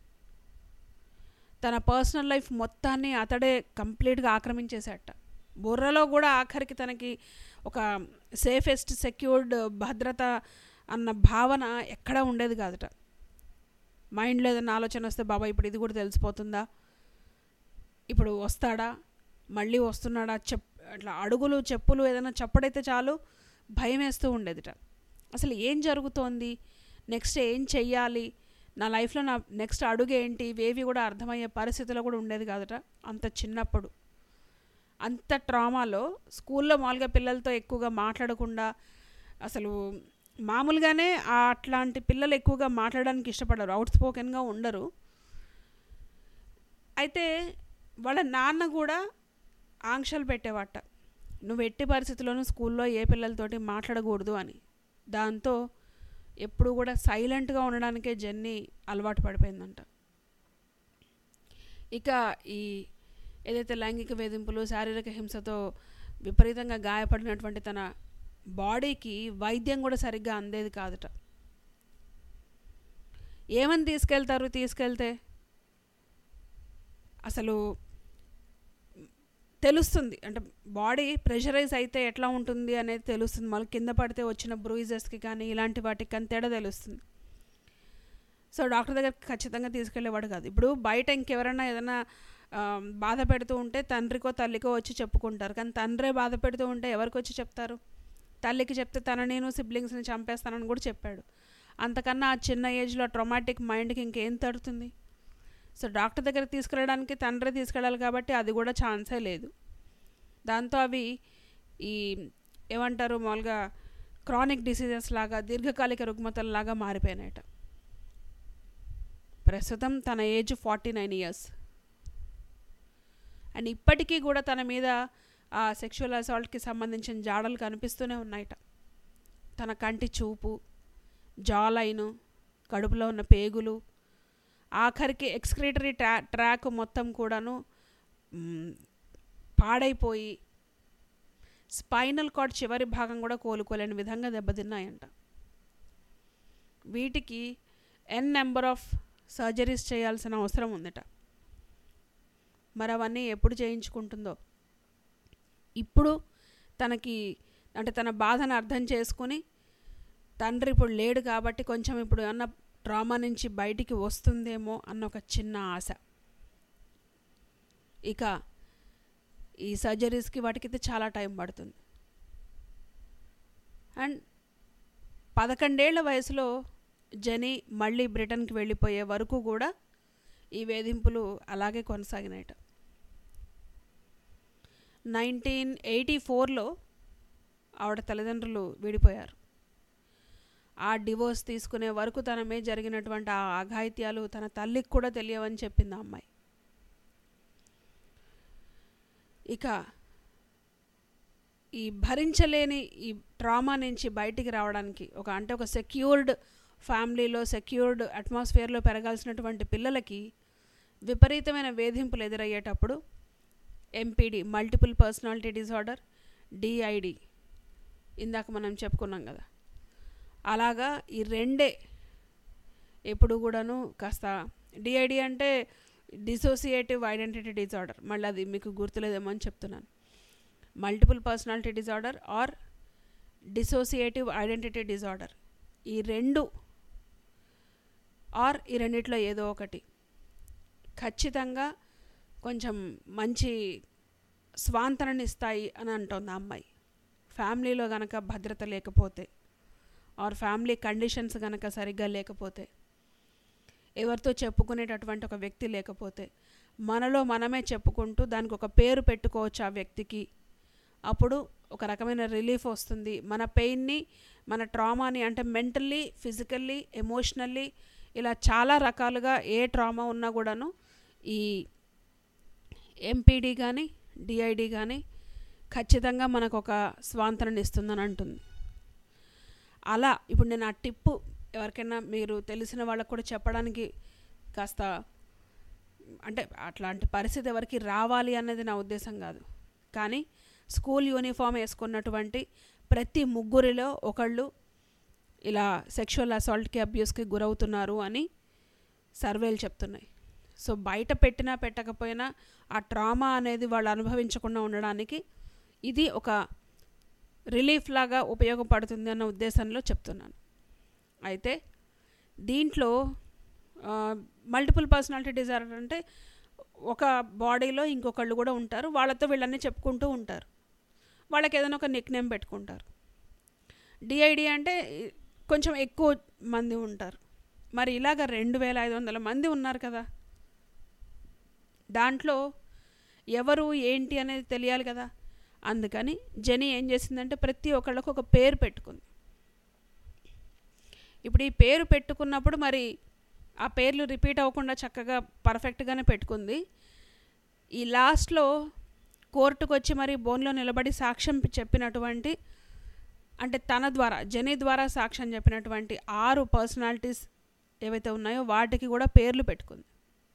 తన పర్సనల్ లైఫ్ మొత్తాన్ని అతడే కంప్లీట్గా ఆక్రమించేసేట బుర్రలో కూడా ఆఖరికి తనకి ఒక సేఫెస్ట్ సెక్యూర్డ్ భద్రత అన్న భావన ఎక్కడా ఉండేది కాదుట మైండ్లో ఏదైనా ఆలోచన వస్తే బాబా ఇప్పుడు ఇది కూడా తెలిసిపోతుందా ఇప్పుడు వస్తాడా మళ్ళీ వస్తున్నాడా చెప్ అట్లా అడుగులు చెప్పులు ఏదైనా చప్పుడైతే చాలు భయం వేస్తూ ఉండేదిట అసలు ఏం జరుగుతోంది నెక్స్ట్ ఏం చెయ్యాలి నా లైఫ్లో నా నెక్స్ట్ అడుగు ఏంటి ఇవేవి కూడా అర్థమయ్యే పరిస్థితిలో కూడా ఉండేది కాదట అంత చిన్నప్పుడు అంత ట్రామాలో స్కూల్లో మామూలుగా పిల్లలతో ఎక్కువగా మాట్లాడకుండా అసలు మామూలుగానే ఆ అట్లాంటి పిల్లలు ఎక్కువగా మాట్లాడడానికి ఇష్టపడరు అవుట్ స్పోకెన్గా ఉండరు అయితే వాళ్ళ నాన్న కూడా ఆంక్షలు పెట్టేవాట నువ్వు ఎట్టి పరిస్థితుల్లోనూ స్కూల్లో ఏ పిల్లలతోటి మాట్లాడకూడదు అని దాంతో ఎప్పుడు కూడా సైలెంట్గా ఉండడానికే జెన్నీ అలవాటు పడిపోయిందంట ఇక ఈ ఏదైతే లైంగిక వేధింపులు శారీరక హింసతో విపరీతంగా గాయపడినటువంటి తన బాడీకి వైద్యం కూడా సరిగ్గా అందేది కాదుట ఏమని తీసుకెళ్తారు తీసుకెళ్తే అసలు తెలుస్తుంది అంటే బాడీ ప్రెషరైజ్ అయితే ఎట్లా ఉంటుంది అనేది తెలుస్తుంది మళ్ళీ కింద పడితే వచ్చిన బ్రూయిజెస్కి కానీ ఇలాంటి వాటికి కానీ తేడా తెలుస్తుంది సో డాక్టర్ దగ్గరికి ఖచ్చితంగా తీసుకెళ్ళేవాడు కాదు ఇప్పుడు బయట ఇంకెవరైనా ఏదైనా ఆ, బాధ పెడుతూ ఉంటే తండ్రికో తల్లికో వచ్చి చెప్పుకుంటారు కానీ తండ్రే బాధ పెడుతూ ఉంటే ఎవరికి వచ్చి చెప్తారు తల్లికి చెప్తే తన నేను సిబ్లింగ్స్ని చంపేస్తానని కూడా చెప్పాడు అంతకన్నా ఆ చిన్న ఏజ్లో ట్రొమాటిక్ మైండ్కి ఇంకేం తడుతుంది సో డాక్టర్ దగ్గరికి తీసుకెళ్ళడానికి తండ్రి తీసుకెళ్ళాలి కాబట్టి అది కూడా ఛాన్సే లేదు దాంతో అవి ఈ ఏమంటారు మామూలుగా క్రానిక్ డిసీజెస్ లాగా దీర్ఘకాలిక రుగ్మతల్లాగా మారిపోయినాయట ప్రస్తుతం తన age forty nine years and ఇప్పటికీ కూడా తన మీద ఆ సెక్షువల్ అసాల్ట్కి సంబంధించిన జాడలు కనిపిస్తూనే ఉన్నాయట తన కంటి చూపు జాలైను కడుపులో ఉన్న పేగులు ఆఖరికి ఎక్స్క్రీటరీ ట్రా ట్రాక్ మొత్తం కూడాను మ్, పాడైపోయి స్పైనల్ కార్డ్ చివరి భాగం కూడా కోలుకోలేని విధంగా దెబ్బతిన్నాయంట వీటికి ఎన్ నెంబర్ ఆఫ్ సర్జరీస్ చేయాల్సిన అవసరం ఉందట మరి అవన్నీ ఎప్పుడు చేయించుకుంటుందో ఇప్పుడు తనకి అంటే తన బాధను అర్థం చేసుకుని తండ్రి ఇప్పుడు లేడు కాబట్టి కొంచెం ఇప్పుడు ఏమన్నా ట్రామా నుంచి బయటికి వస్తుందేమో అన్న ఒక చిన్న ఆశ ఇక ఈ సర్జరీస్కి వాటికైతే చాలా టైం పడుతుంది అండ్ పదకొండేళ్ల వయసులో జని మళ్ళీ బ్రిటన్కి వెళ్ళిపోయే వరకు కూడా ఈ వేధింపులు అలాగే కొనసాగినాయట నైన్టీన్ ఎయిటీ ఫోర్లో ఆవిడ తల్లిదండ్రులు విడిపోయారు ఆ డివోర్స్ తీసుకునే వరకు తన మీద జరిగినటువంటి ఆ అఘాయిత్యాలు తన తల్లికి కూడా తెలియవని చెప్పింది ఆ అమ్మాయి ఇక ఈ భరించలేని ఈ ట్రామా నుంచి బయటికి రావడానికి ఒక అంటే ఒక సెక్యూర్డ్ ఫ్యామిలీలో సెక్యూర్డ్ అట్మాస్ఫియర్లో పెరగాల్సినటువంటి పిల్లలకి విపరీతమైన వేధింపులు ఎదురయ్యేటప్పుడు MPD multiple personality disorder DID ఇందాక మనం చెప్పుకున్నాం కదా అలాగా ఈ రెండే ఎప్పుడు కూడాను కాస్త డిఐడి అంటే డిసోసియేటివ్ ఐడెంటిటీ డిజార్డర్ మళ్ళీ అది మీకు గుర్తులేదేమో అని చెప్తున్నాను multiple personality disorder or dissociative identity disorder ఈ రెండు ఆర్ ఈ రెండిట్లో ఏదో ఒకటి ఖచ్చితంగా కొంచెం మంచి స్వాంతనని ఇస్తాయి అని అంటోంది ఆ అమ్మాయి ఫ్యామిలీలో గనక భద్రత లేకపోతే ఆర్ ఫ్యామిలీ కండిషన్స్ గనక సరిగ్గా లేకపోతే ఎవరితో చెప్పుకునేటటువంటి ఒక వ్యక్తి లేకపోతే మనలో మనమే చెప్పుకుంటూ దానికి ఒక పేరు పెట్టుకోవచ్చు ఆ వ్యక్తికి అప్పుడు ఒక రకమైన రిలీఫ్ వస్తుంది మన పెయిన్ని మన ట్రామాని అంటే మెంటల్లీ ఫిజికల్లీ ఎమోషనల్లీ ఇలా చాలా రకాలుగా ఏ ట్రామా ఉన్నా కూడాను ఈ ఎంపీడీ కానీ డిఐడి కానీ ఖచ్చితంగా మనకు ఒక స్వాంతనని ఇస్తుందని అంటుంది అలా ఇప్పుడు నేను ఆ టిప్పు ఎవరికైనా మీరు తెలిసిన వాళ్ళకు కూడా చెప్పడానికి కాస్త అంటే అట్లాంటి పరిస్థితి ఎవరికి రావాలి అన్నది నా ఉద్దేశం కాదు కానీ స్కూల్ యూనిఫామ్ వేసుకున్నటువంటి ప్రతి ముగ్గురిలో ఒకళ్ళు ఇలా సెక్షువల్ అసాల్ట్కి అబ్యూస్కి గురవుతున్నారు అని సర్వేలు చెప్తున్నాయి సో బయట పెట్టినా పెట్టకపోయినా ఆ ట్రామా అనేది వాళ్ళు అనుభవించకుండా ఉండడానికి ఇది ఒక రిలీఫ్ లాగా ఉపయోగపడుతుంది అన్న ఉద్దేశంలో చెప్తున్నాను అయితే దీంట్లో మల్టిపుల్ పర్సనాలిటీ డిజార్డర్ అంటే ఒక బాడీలో ఇంకొకళ్ళు కూడా ఉంటారు వాళ్ళతో వీళ్ళన్నీ చెప్పుకుంటూ ఉంటారు వాళ్ళకి ఏదైనా ఒక నిక్ నేమ్ పెట్టుకుంటారు డిఐడి అంటే కొంచెం ఎక్కువ మంది ఉంటారు మరి ఇలాగ రెండు వేల ఐదు వందల మంది ఉన్నారు కదా దాంట్లో ఎవరు ఏంటి అనేది తెలియాలి కదా అందుకని జెనీ ఏం చేసిందంటే ప్రతి ఒక్కళ్ళకు ఒక పేరు పెట్టుకుంది ఇప్పుడు ఈ పేరు పెట్టుకున్నప్పుడు మరి ఆ పేర్లు రిపీట్ అవ్వకుండా చక్కగా పర్ఫెక్ట్గానే పెట్టుకుంది ఈ లాస్ట్లో కోర్టుకు వచ్చి మరి బోన్లో నిలబడి సాక్ష్యం చెప్పినటువంటి అంటే తన ద్వారా జెనీ ద్వారా సాక్ష్యం చెప్పినటువంటి ఆరు పర్సనాలిటీస్ ఏవైతే ఉన్నాయో వాటికి కూడా పేర్లు పెట్టుకుంది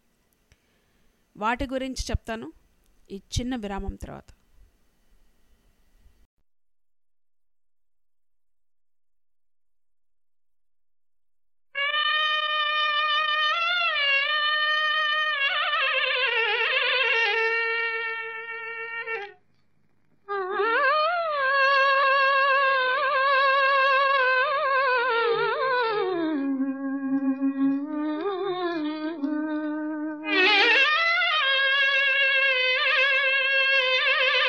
వాటి గురించి చెప్తాను ఈ చిన్న విరామం తర్వాత ఆ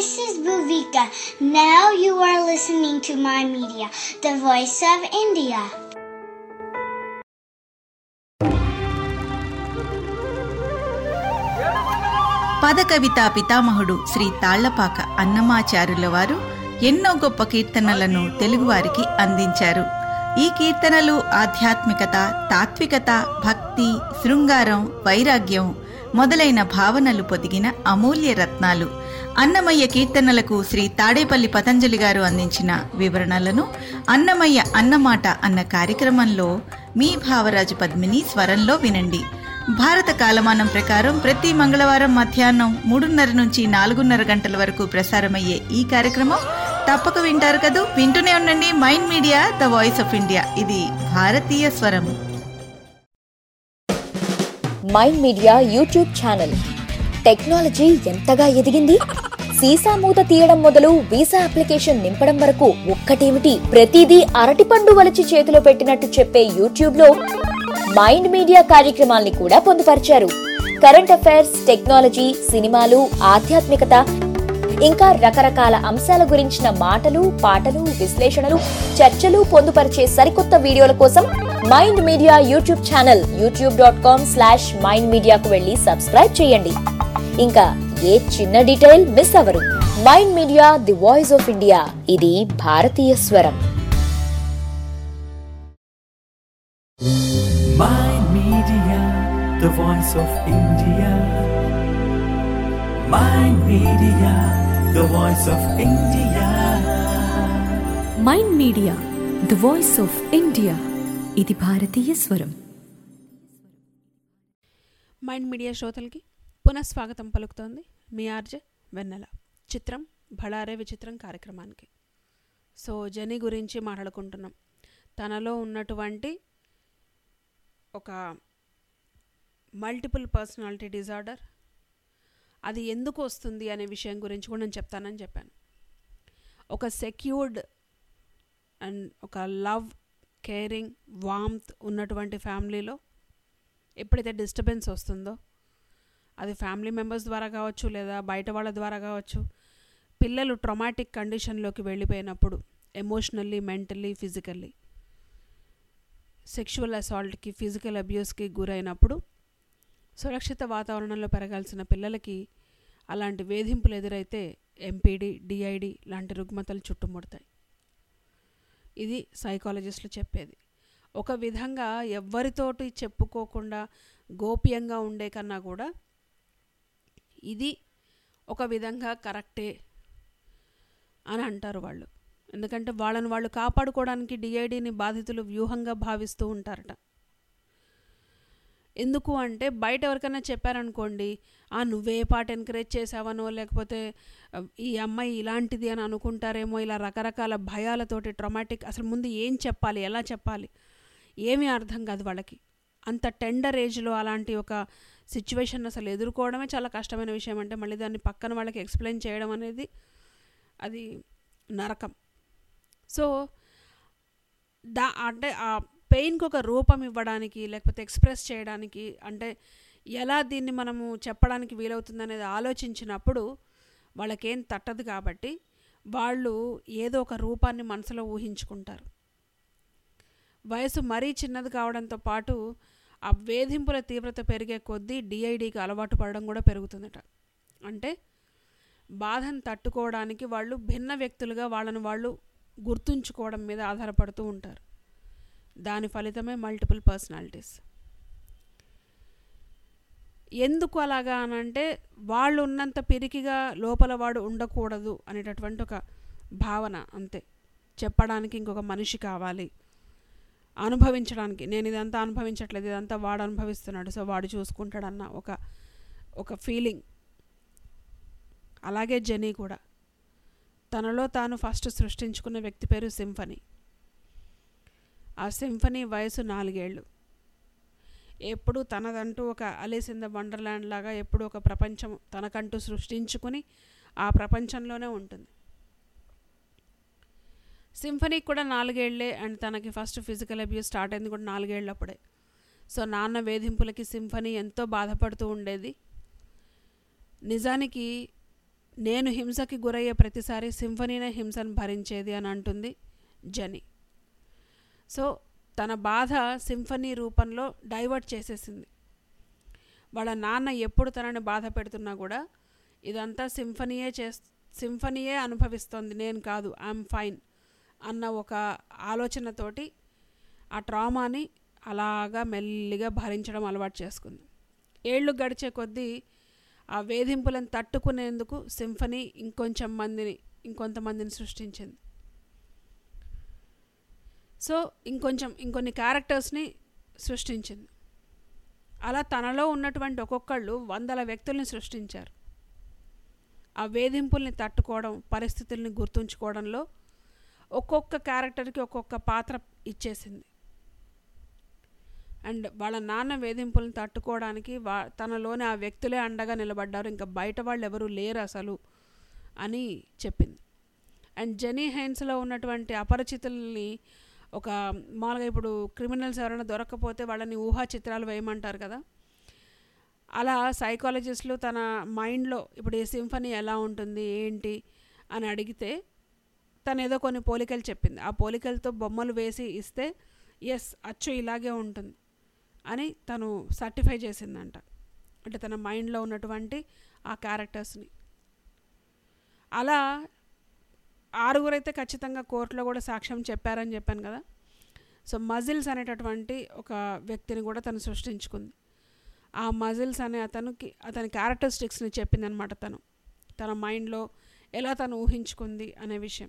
This is Bhuvika. Now you are listening to my media, the voice of India. పదకవితా పితామహుడు శ్రీ తాళ్లపాక అన్నమాచారుల వారు ఎన్నో గొప్ప కీర్తనలను తెలుగువారికి అందించారు ఈ కీర్తనలు ఆధ్యాత్మికత తాత్వికత భక్తి శృంగారం వైరాగ్యం మొదలైన భావనలు పొదిగిన అమూల్య రత్నాలు అన్నమయ్య కీర్తనలకు శ్రీ తాడేపల్లి పతంజలి గారు అందించిన వివరణలను అన్నమయ్య అన్నమాట అన్న కార్యక్రమంలో మీ భావరాజు పద్మిని స్వరంలో వినండి భారత కాలమానం ప్రకారం ప్రతి మంగళవారం మధ్యాహ్నం మూడున్నర నుంచి నాలుగున్నర గంటల వరకు ప్రసారమయ్యే ఈ కార్యక్రమం తప్పక వింటారు కదూ వింటూనే ఉండండి mind media the voice of India ఇది భారతీయ స్వరం mind media YouTube channel technology ఎంతగా ఎదిగింది సీసా మూత తీయడం మొదలు వీసా అప్లికేషన్ నింపడం వరకు ఒక్కటేమిటి ప్రతిదీ అరటిపండు వలిచి చేతిలో పెట్టినట్టు చెప్పే యూట్యూబ్ లో మైండ్ మీడియా కార్యక్రమాల్ని కూడా పొందుపరిచారు కరెంట్ అఫైర్స్ టెక్నాలజీ సినిమాలు ఆధ్యాత్మికత ఇంకా రకరకాల అంశాల గురించిన మాటలు పాటలు విశ్లేషణలు చర్చలు పొందుపరిచే సరికొత్త వీడియోల కోసం mind media YouTube channel YouTube dot com slash mind మీడియాకు వెళ్ళి సబ్స్క్రైబ్ చేయండి ఇంకా ఏ చిన్న డీటెయిల్ మిస్ అవరు mind media the voice of India ఇది భారతీయ స్వరం Mind Media, the voice of India. Mind Media, the voice of India. Mind media the voice of India ఇది భారతీయ స్వరం మైండ్ మీడియా శ్రోతలకి పునఃస్వాగతం పలుకుతోంది మీ ఆర్జే వెన్నెల చిత్రం భళారే విచిత్రం కార్యక్రమానికి సో జని గురించి మాట్లాడుకుంటున్నాం తనలో ఉన్నటువంటి ఒక మల్టిపుల్ పర్సనాలిటీ డిజార్డర్ అది ఎందుకు వస్తుంది అనే విషయం గురించి కూడా నేను చెప్తానని చెప్పాను ఒక సెక్యూర్డ్ అండ్ ఒక లవ్ కేరింగ్ వామ్త్ ఉన్నటువంటి ఫ్యామిలీలో ఎప్పుడైతే డిస్టర్బెన్స్ వస్తుందో అది ఫ్యామిలీ మెంబర్స్ ద్వారా కావచ్చు లేదా బయట వాళ్ళ ద్వారా కావచ్చు పిల్లలు ట్రొమాటిక్ కండిషన్లోకి వెళ్ళిపోయినప్పుడు ఎమోషనల్లీ మెంటల్లీ ఫిజికల్లీ సెక్షువల్ అసాల్ట్కి ఫిజికల్ అబ్యూస్కి గురైనప్పుడు సురక్షిత వాతావరణంలో పెరగాల్సిన పిల్లలకి అలాంటి వేధింపులు ఎదురైతే ఎంపీడీ డిఐడి లాంటి రుగ్మతలు చుట్టుముడతాయి ఇది సైకాలజిస్టులు చెప్పేది ఒక విధంగా ఎవ్వరితోటి చెప్పుకోకుండా గోప్యంగా ఉండే కన్నా కూడా ఇది ఒక విధంగా కరెక్టే అని అంటారు వాళ్ళు ఎందుకంటే వాళ్ళని వాళ్ళు కాపాడుకోవడానికి డిఐడిని బాధితులు వ్యూహంగా భావిస్తూ ఉంటారట ఎందుకు అంటే బయట ఎవరికైనా చెప్పారనుకోండి ఆ నువ్వే పాట ఎంకరేజ్ చేసావనో లేకపోతే ఆ, ఈ అమ్మాయి ఇలాంటిది అని అనుకుంటారేమో ఇలా రకరకాల భయాలతోటి ట్రొమాటిక్ అసలు ముందు ఏం చెప్పాలి ఎలా చెప్పాలి ఏమీ అర్థం కాదు వాళ్ళకి అంత టెండర్ ఏజ్లో అలాంటి ఒక సిచ్యువేషన్ అసలు ఎదుర్కోవడమే చాలా కష్టమైన విషయం అంటే మళ్ళీ దాన్ని పక్కన వాళ్ళకి ఎక్స్ప్లెయిన్ చేయడం అనేది అది నరకం సో దా అంటే ఆ పెయిన్కి ఒక రూపం ఇవ్వడానికి లేకపోతే ఎక్స్ప్రెస్ చేయడానికి అంటే ఎలా దీన్ని మనము చెప్పడానికి వీలవుతుంది అనేది ఆలోచించినప్పుడు వాళ్ళకేం తట్టదు కాబట్టి వాళ్ళు ఏదో ఒక రూపాన్ని మనసులో ఊహించుకుంటారు వయసు మరీ చిన్నది కావడంతో పాటు ఆ వేధింపుల తీవ్రత పెరిగే కొద్దీ డిఐడికి అలవాటు పడడం కూడా పెరుగుతుందట అంటే బాధను తట్టుకోవడానికి వాళ్ళు భిన్న వ్యక్తులుగా వాళ్ళని వాళ్ళు గుర్తుంచుకోవడం మీద ఆధారపడుతూ ఉంటారు దాని ఫలితమే మల్టిపుల్ పర్సనాలిటీస్ ఎందుకు అలాగా అని అంటే వాళ్ళు ఉన్నంత పిరికిగా లోపల వాడు ఉండకూడదు అనేటటువంటి ఒక భావన అంతే చెప్పడానికి ఇంకొక మనిషి కావాలి అనుభవించడానికి నేను ఇదంతా అనుభవించట్లేదు ఇదంతా వాడు అనుభవిస్తున్నాడు సో వాడు చూసుకుంటాడన్న ఒక ఒక ఫీలింగ్ అలాగే జెనీ కూడా తనలో తాను ఫస్ట్ సృష్టించుకున్న వ్యక్తి పేరు సింఫనీ ఆ సింఫనీ వయసు నాలుగేళ్ళు ఎప్పుడు తనదంటూ ఒక అలీస్ ఇన్ ద వండర్ల్యాండ్ లాగా ఎప్పుడు ఒక ప్రపంచం తనకంటూ సృష్టించుకుని ఆ ప్రపంచంలోనే ఉంటుంది సింఫనీకి కూడా నాలుగేళ్లే అండ్ తనకి ఫస్ట్ ఫిజికల్ అబ్యూస్ స్టార్ట్ అయింది కూడా నాలుగేళ్ళప్పుడే సో నాన్న వేధింపులకి సింఫనీ ఎంతో బాధపడుతూ ఉండేది నిజానికి నేను హింసకి గురయ్యే ప్రతిసారి సింఫనీనే హింసను భరించేది అని అంటుంది జని సో తన బాధ సింఫనీ రూపంలో డైవర్ట్ చేసేసింది వాళ్ళ నాన్న ఎప్పుడు తనని బాధ పెడుతున్నా కూడా ఇదంతా సింఫనీయే చే సింఫనీయే అనుభవిస్తోంది నేను కాదు ఐఎమ్ ఫైన్ అన్న ఒక ఆలోచనతోటి ఆ ట్రామాని అలాగా మెల్లిగా భరించడం అలవాటు చేసుకుంది ఏళ్ళు గడిచే కొద్దీ ఆ వేధింపులను తట్టుకునేందుకు సింఫనీ ఇంకొంచెం మందిని ఇంకొంతమందిని సృష్టించింది సో ఇంకొంచెం ఇంకొన్ని క్యారెక్టర్స్ని సృష్టించింది అలా తనలో ఉన్నటువంటి ఒక్కొక్కళ్ళు వందల వ్యక్తుల్ని సృష్టించారు ఆ వేధింపుల్ని తట్టుకోవడం పరిస్థితుల్ని గుర్తుంచుకోవడంలో ఒక్కొక్క క్యారెక్టర్కి ఒక్కొక్క పాత్ర ఇచ్చేసింది అండ్ వాళ్ళ నాన్న వేధింపులను తట్టుకోవడానికి వా తనలోని ఆ వ్యక్తులే అండగా నిలబడ్డారు ఇంకా బయట వాళ్ళు ఎవరు లేరు అసలు అని చెప్పింది అండ్ జెనీ హైన్స్లో ఉన్నటువంటి అపరిచితుల్ని ఒక మామూలుగా ఇప్పుడు క్రిమినల్స్ ఎవరైనా దొరకకపోతే వాళ్ళని ఊహా చిత్రాలు వేయమంటారు కదా అలా సైకాలజిస్టులు తన మైండ్లో ఇప్పుడు ఈ సింఫనీ ఎలా ఉంటుంది ఏంటి అని అడిగితే తను ఏదో కొన్ని పోలికలు చెప్పింది ఆ పోలికలతో బొమ్మలు వేసి ఇస్తే ఎస్ అచ్చు ఇలాగే ఉంటుంది అని తను సర్టిఫై చేసిందంట అంటే తన మైండ్లో ఉన్నటువంటి ఆ క్యారెక్టర్స్ని అలా ఆరుగురైతే ఖచ్చితంగా కోర్టులో కూడా సాక్ష్యం చెప్పారని చెప్పాను కదా సో మజిల్స్ అనేటటువంటి ఒక వ్యక్తిని కూడా తను సృష్టించుకుంది ఆ మజిల్స్ అనే అతనికి అతని క్యారెక్టరిస్టిక్స్ని చెప్పింది అనమాట తను తన మైండ్లో ఎలా తను ఊహించుకుంది అనే విషయం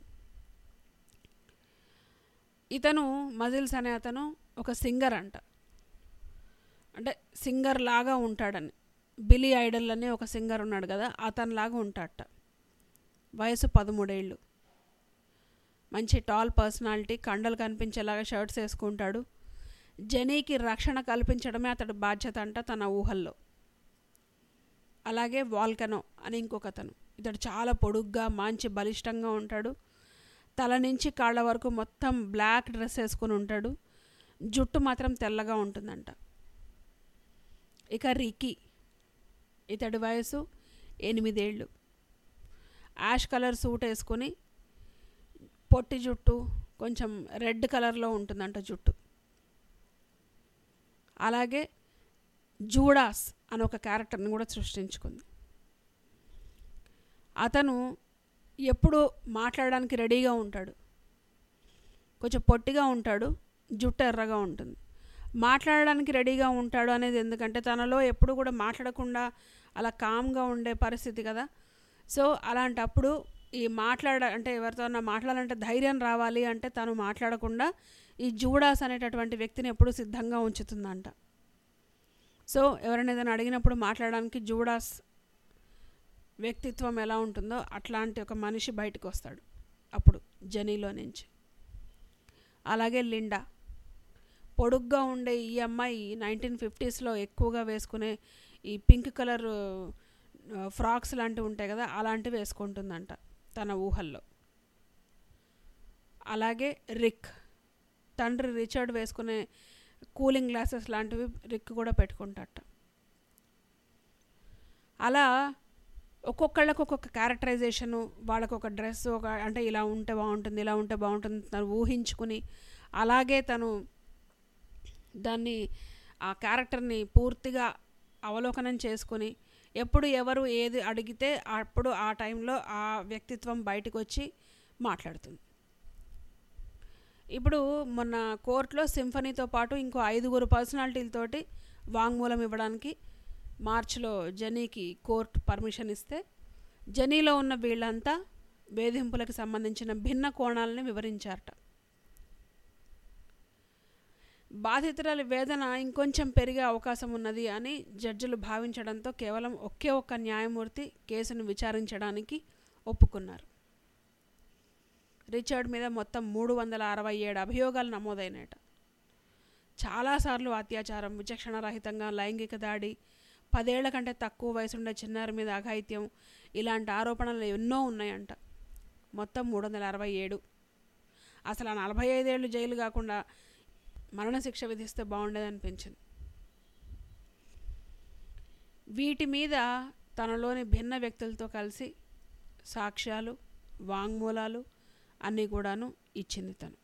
ఇతను మజిల్స్ అనే అతను ఒక సింగర్ అంట అంటే సింగర్ లాగా ఉంటాడని బిలీ ఐడల్ అనే ఒక సింగర్ ఉన్నాడు కదా అతనిలాగా ఉంటాడట వయసు పదమూడేళ్ళు మంచి టాల్ పర్సనాలిటీ కండలు కనిపించేలాగా షర్ట్స్ వేసుకుంటాడు జనీకి రక్షణ కల్పించడమే అతడి బాధ్యత అంట తన ఊహల్లో అలాగే వాల్కనో అని ఇంకొక అతను ఇతడు చాలా పొడుగ్గా మంచి బలిష్టంగా ఉంటాడు తల నుంచి కాళ్ళ వరకు మొత్తం బ్లాక్ డ్రెస్ వేసుకుని ఉంటాడు జుట్టు మాత్రం తెల్లగా ఉంటుందంట ఇక రికీ ఇతడి వయసు ఎనిమిదేళ్ళు యాష్ కలర్ సూట్ వేసుకొని పొట్టి జుట్టు కొంచెం రెడ్ కలర్లో ఉంటుందంట జుట్టు అలాగే జూడాస్ అని ఒక క్యారెక్టర్ని కూడా సృష్టించుకుంది అతను ఎప్పుడు మాట్లాడడానికి రెడీగా ఉంటాడు కొంచెం పొట్టిగా ఉంటాడు జుట్టు ఎర్రగా ఉంటుంది మాట్లాడడానికి రెడీగా ఉంటాడు అనేది ఎందుకంటే తనలో ఎప్పుడు కూడా మాట్లాడకుండా అలా కామ్గా ఉండే పరిస్థితి కదా సో అలాంటప్పుడు ఈ మాట్లాడ అంటే ఎవరితోనా మాట్లాడాలంటే ధైర్యం రావాలి అంటే తను మాట్లాడకుండా ఈ జూడాస్ అనేటటువంటి వ్యక్తిని ఎప్పుడు సిద్ధంగా ఉంచుతుందంట సో ఎవరైనా ఏదైనా అడిగినప్పుడు మాట్లాడడానికి జూడాస్ వ్యక్తిత్వం ఎలా ఉంటుందో అట్లాంటి ఒక మనిషి బయటకు వస్తాడు అప్పుడు జనీలో నుంచి అలాగే లిండా పొడుగ్గా ఉండే ఈ అమ్మాయి నైన్టీన్ ఫిఫ్టీస్లో ఎక్కువగా వేసుకునే ఈ పింక్ కలర్ ఫ్రాక్స్ లాంటివి ఉంటాయి కదా అలాంటివి వేసుకుంటుందంట తన ఊహల్లో అలాగే రిక్ తండ్రి రిచర్డ్ వేసుకునే కూలింగ్ గ్లాసెస్ లాంటివి రిక్ కూడా పెట్టుకుంటాట అలా ఒక్కొక్కళ్ళకి ఒక్కొక్క క్యారెక్టరైజేషను వాళ్ళకు ఒక డ్రెస్ ఒక అంటే ఇలా ఉంటే బాగుంటుంది ఇలా ఉంటే బాగుంటుంది తను ఊహించుకుని అలాగే తను దాన్ని ఆ క్యారెక్టర్ని పూర్తిగా అవలోకనం చేసుకొని ఎప్పుడు ఎవరు ఏది అడిగితే అప్పుడు ఆ టైంలో ఆ వ్యక్తిత్వం బయటకు వచ్చి మాట్లాడుతుంది ఇప్పుడు మొన్న కోర్టులో సింఫనీతో పాటు ఇంకో ఐదుగురు పర్సనాలిటీలతోటి వాంగ్మూలం ఇవ్వడానికి మార్చిలో జనీకి కోర్టు పర్మిషన్ ఇస్తే జనీలో ఉన్న వీళ్ళంతా వేధింపులకు సంబంధించిన భిన్న కోణాలని వివరించారట బాధితురాలి వేదన ఇంకొంచెం పెరిగే అవకాశం ఉన్నది అని జడ్జిలు భావించడంతో కేవలం ఒకే ఒక్క న్యాయమూర్తి కేసును విచారించడానికి ఒప్పుకున్నారు రిచర్డ్ మీద మొత్తం మూడు వందల అరవై ఏడు అభియోగాలు నమోదైనట చాలాసార్లు అత్యాచారం విచక్షణరహితంగా లైంగిక దాడి పదేళ్ల కంటే తక్కువ వయసుండే చిన్నారి మీద అఘాయిత్యం ఇలాంటి ఆరోపణలు ఎన్నో ఉన్నాయంట మొత్తం మూడు వందల అరవై ఏడు అసలు ఆ నలభై ఐదేళ్ళు జైలు కాకుండా మరణశిక్ష విధిస్తే బాగుండేది అనిపించింది వీటి మీద తనలోని భిన్న వ్యక్తులతో కలిసి సాక్ష్యాలు వాంగ్మూలాలు అన్నీ కూడాను ఇచ్చింది తను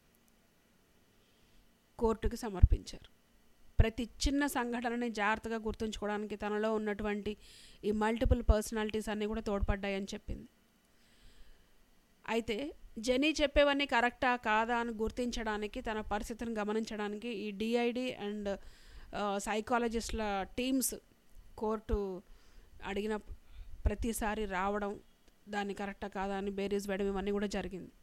కోర్టుకి సమర్పించారు ప్రతి చిన్న సంఘటనని జాగ్రత్తగా గుర్తుంచుకోవడానికి తనలో ఉన్నటువంటి ఈ మల్టిపుల్ పర్సనాలిటీస్ అన్నీ కూడా తోడ్పడ్డాయని చెప్పింది అయితే జెనీ చెప్పేవన్నీ కరెక్టా కాదా అని గుర్తించడానికి తన పరిస్థితిని గమనించడానికి ఈ డిఐడి అండ్ సైకాలజిస్ట్ల టీమ్స్ కోర్టు అడిగిన ప్రతిసారి రావడం దాన్ని కరెక్టా కాదా అని బేరీస్ వేయడం ఇవన్నీ కూడా జరిగింది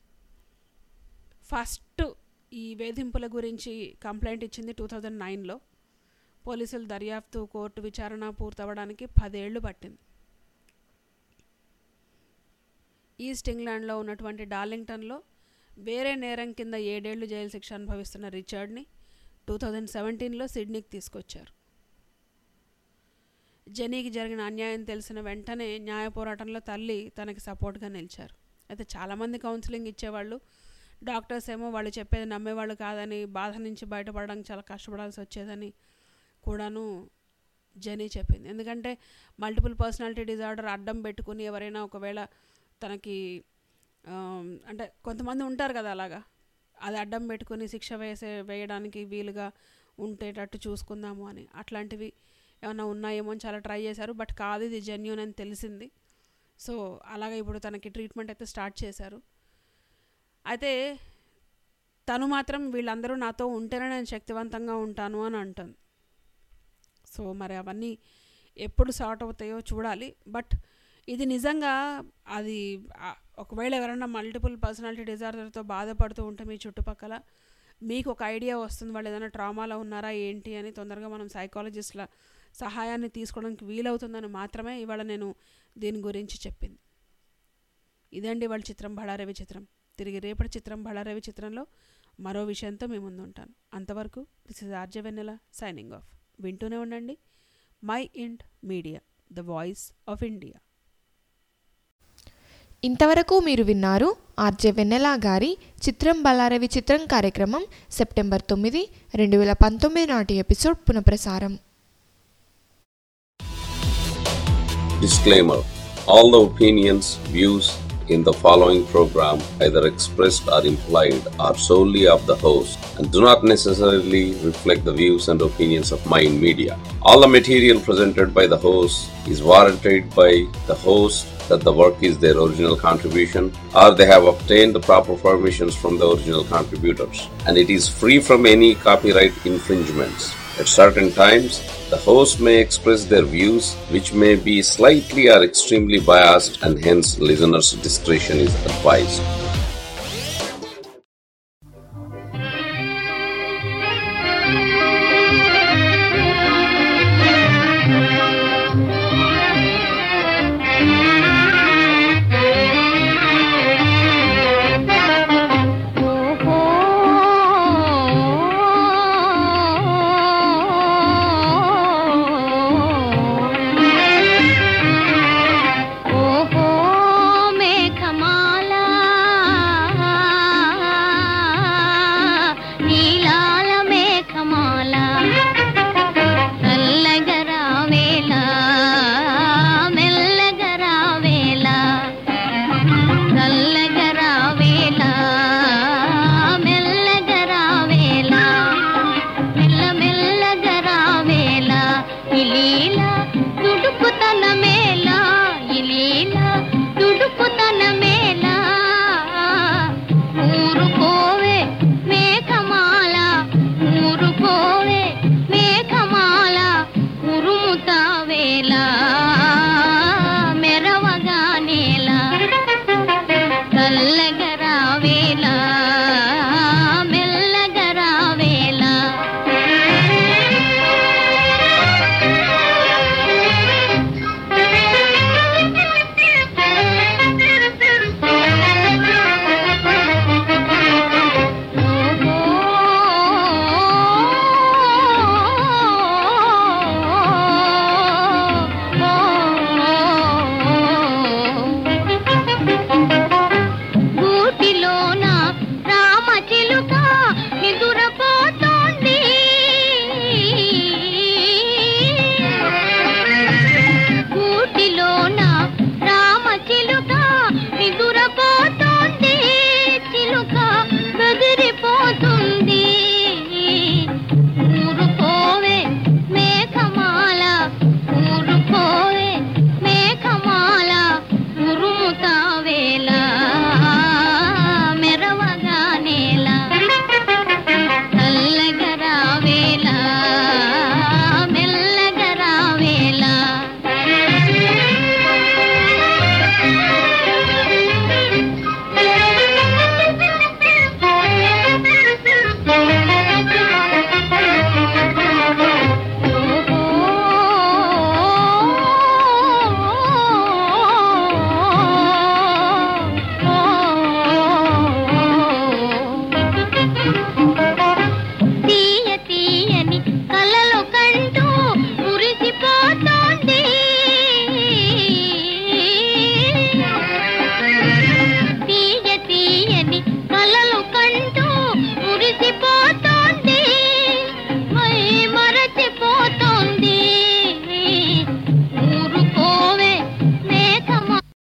ఫస్ట్ ఈ వేధింపుల గురించి కంప్లైంట్ ఇచ్చింది టూ థౌజండ్ నైన్లో పోలీసులు దర్యాప్తు కోర్టు విచారణ పూర్తవడానికి పదేళ్లు పట్టింది ఈస్ట్ ఇంగ్లాండ్లో ఉన్నటువంటి డార్లింగ్టన్లో వేరే నేరం కింద ఏడేళ్లు జైలు శిక్ష అనుభవిస్తున్న రిచర్డ్ని టూ థౌజండ్ సెవెంటీన్లో సిడ్నీకి తీసుకొచ్చారు జెనీకి జరిగిన అన్యాయం తెలిసిన వెంటనే న్యాయ పోరాటంలో తల్లి తనకి సపోర్ట్గా నిలిచారు అయితే చాలామంది కౌన్సిలింగ్ ఇచ్చేవాళ్ళు డాక్టర్స్ ఏమో వాళ్ళు చెప్పేది నమ్మేవాళ్ళు కాదని బాధ నుంచి బయటపడడానికి చాలా కష్టపడాల్సి వచ్చేదని కూడాను జెనీ చెప్పింది ఎందుకంటే మల్టిపుల్ పర్సనాలిటీ డిజార్డర్ అడ్డం పెట్టుకుని ఎవరైనా ఒకవేళ తనకి అంటే కొంతమంది ఉంటారు కదా అలాగా అది అడ్డం పెట్టుకుని శిక్ష వేసే వేయడానికి వీలుగా ఉండేటట్టు చూసుకుందాము అని అట్లాంటివి ఏమైనా ఉన్నాయేమో అని చాలా ట్రై చేశారు బట్ కాదు ఇది జెన్యున్ అని తెలిసింది సో అలాగే ఇప్పుడు తనకి ట్రీట్మెంట్ అయితే స్టార్ట్ చేశారు అయితే తను మాత్రం వీళ్ళందరూ నాతో ఉంటేనే నేను శక్తివంతంగా ఉంటాను అని అంటుంది సో మరి అవన్నీ ఎప్పుడు సార్ట్ అవుతాయో చూడాలి బట్ ఇది నిజంగా అది ఒకవేళ ఎవరైనా మల్టిపుల్ పర్సనాలిటీ డిజార్డర్తో బాధపడుతూ ఉంటే మీ చుట్టుపక్కల మీకు ఒక ఐడియా వస్తుంది వాళ్ళు ఏదైనా ట్రామాలో ఉన్నారా ఏంటి అని తొందరగా మనం సైకాలజిస్ట్ల సహాయాన్ని తీసుకోవడానికి వీలవుతుందని మాత్రమే ఇవాళ నేను దీని గురించి చెప్పింది ఇదండి వాళ్ళ చిత్రం బళారవి చిత్రం తిరిగి రేపటి చిత్రం బళారవి చిత్రంలో మరో విషయంతో మీ ముందు ఉంటాను అంతవరకు this is RJ Vennela signing off వింటూనే ఉండండి mind media the voice of India ఇంతవరకు మీరు విన్నారు ఆర్జే వెన్నెల గారి చిత్రం బల్లారవి చిత్రం కార్యక్రమం సెప్టెంబర్ తొమ్మిది రెండు వేల పంతొమ్మిది నాటి ఎపిసోడ్ పునఃప్రసారం Disclaimer All the opinions, views in the following program, either expressed or implied, are solely of the host and do not necessarily reflect the views and opinions of Mind Media. All the material presented by the host is warranted by the host that the work is their original contribution or they have obtained the proper permissions from the original contributors and it is free from any copyright infringements. At certain times, the host may express their views which may be slightly or extremely biased and hence listeners' discretion is advised.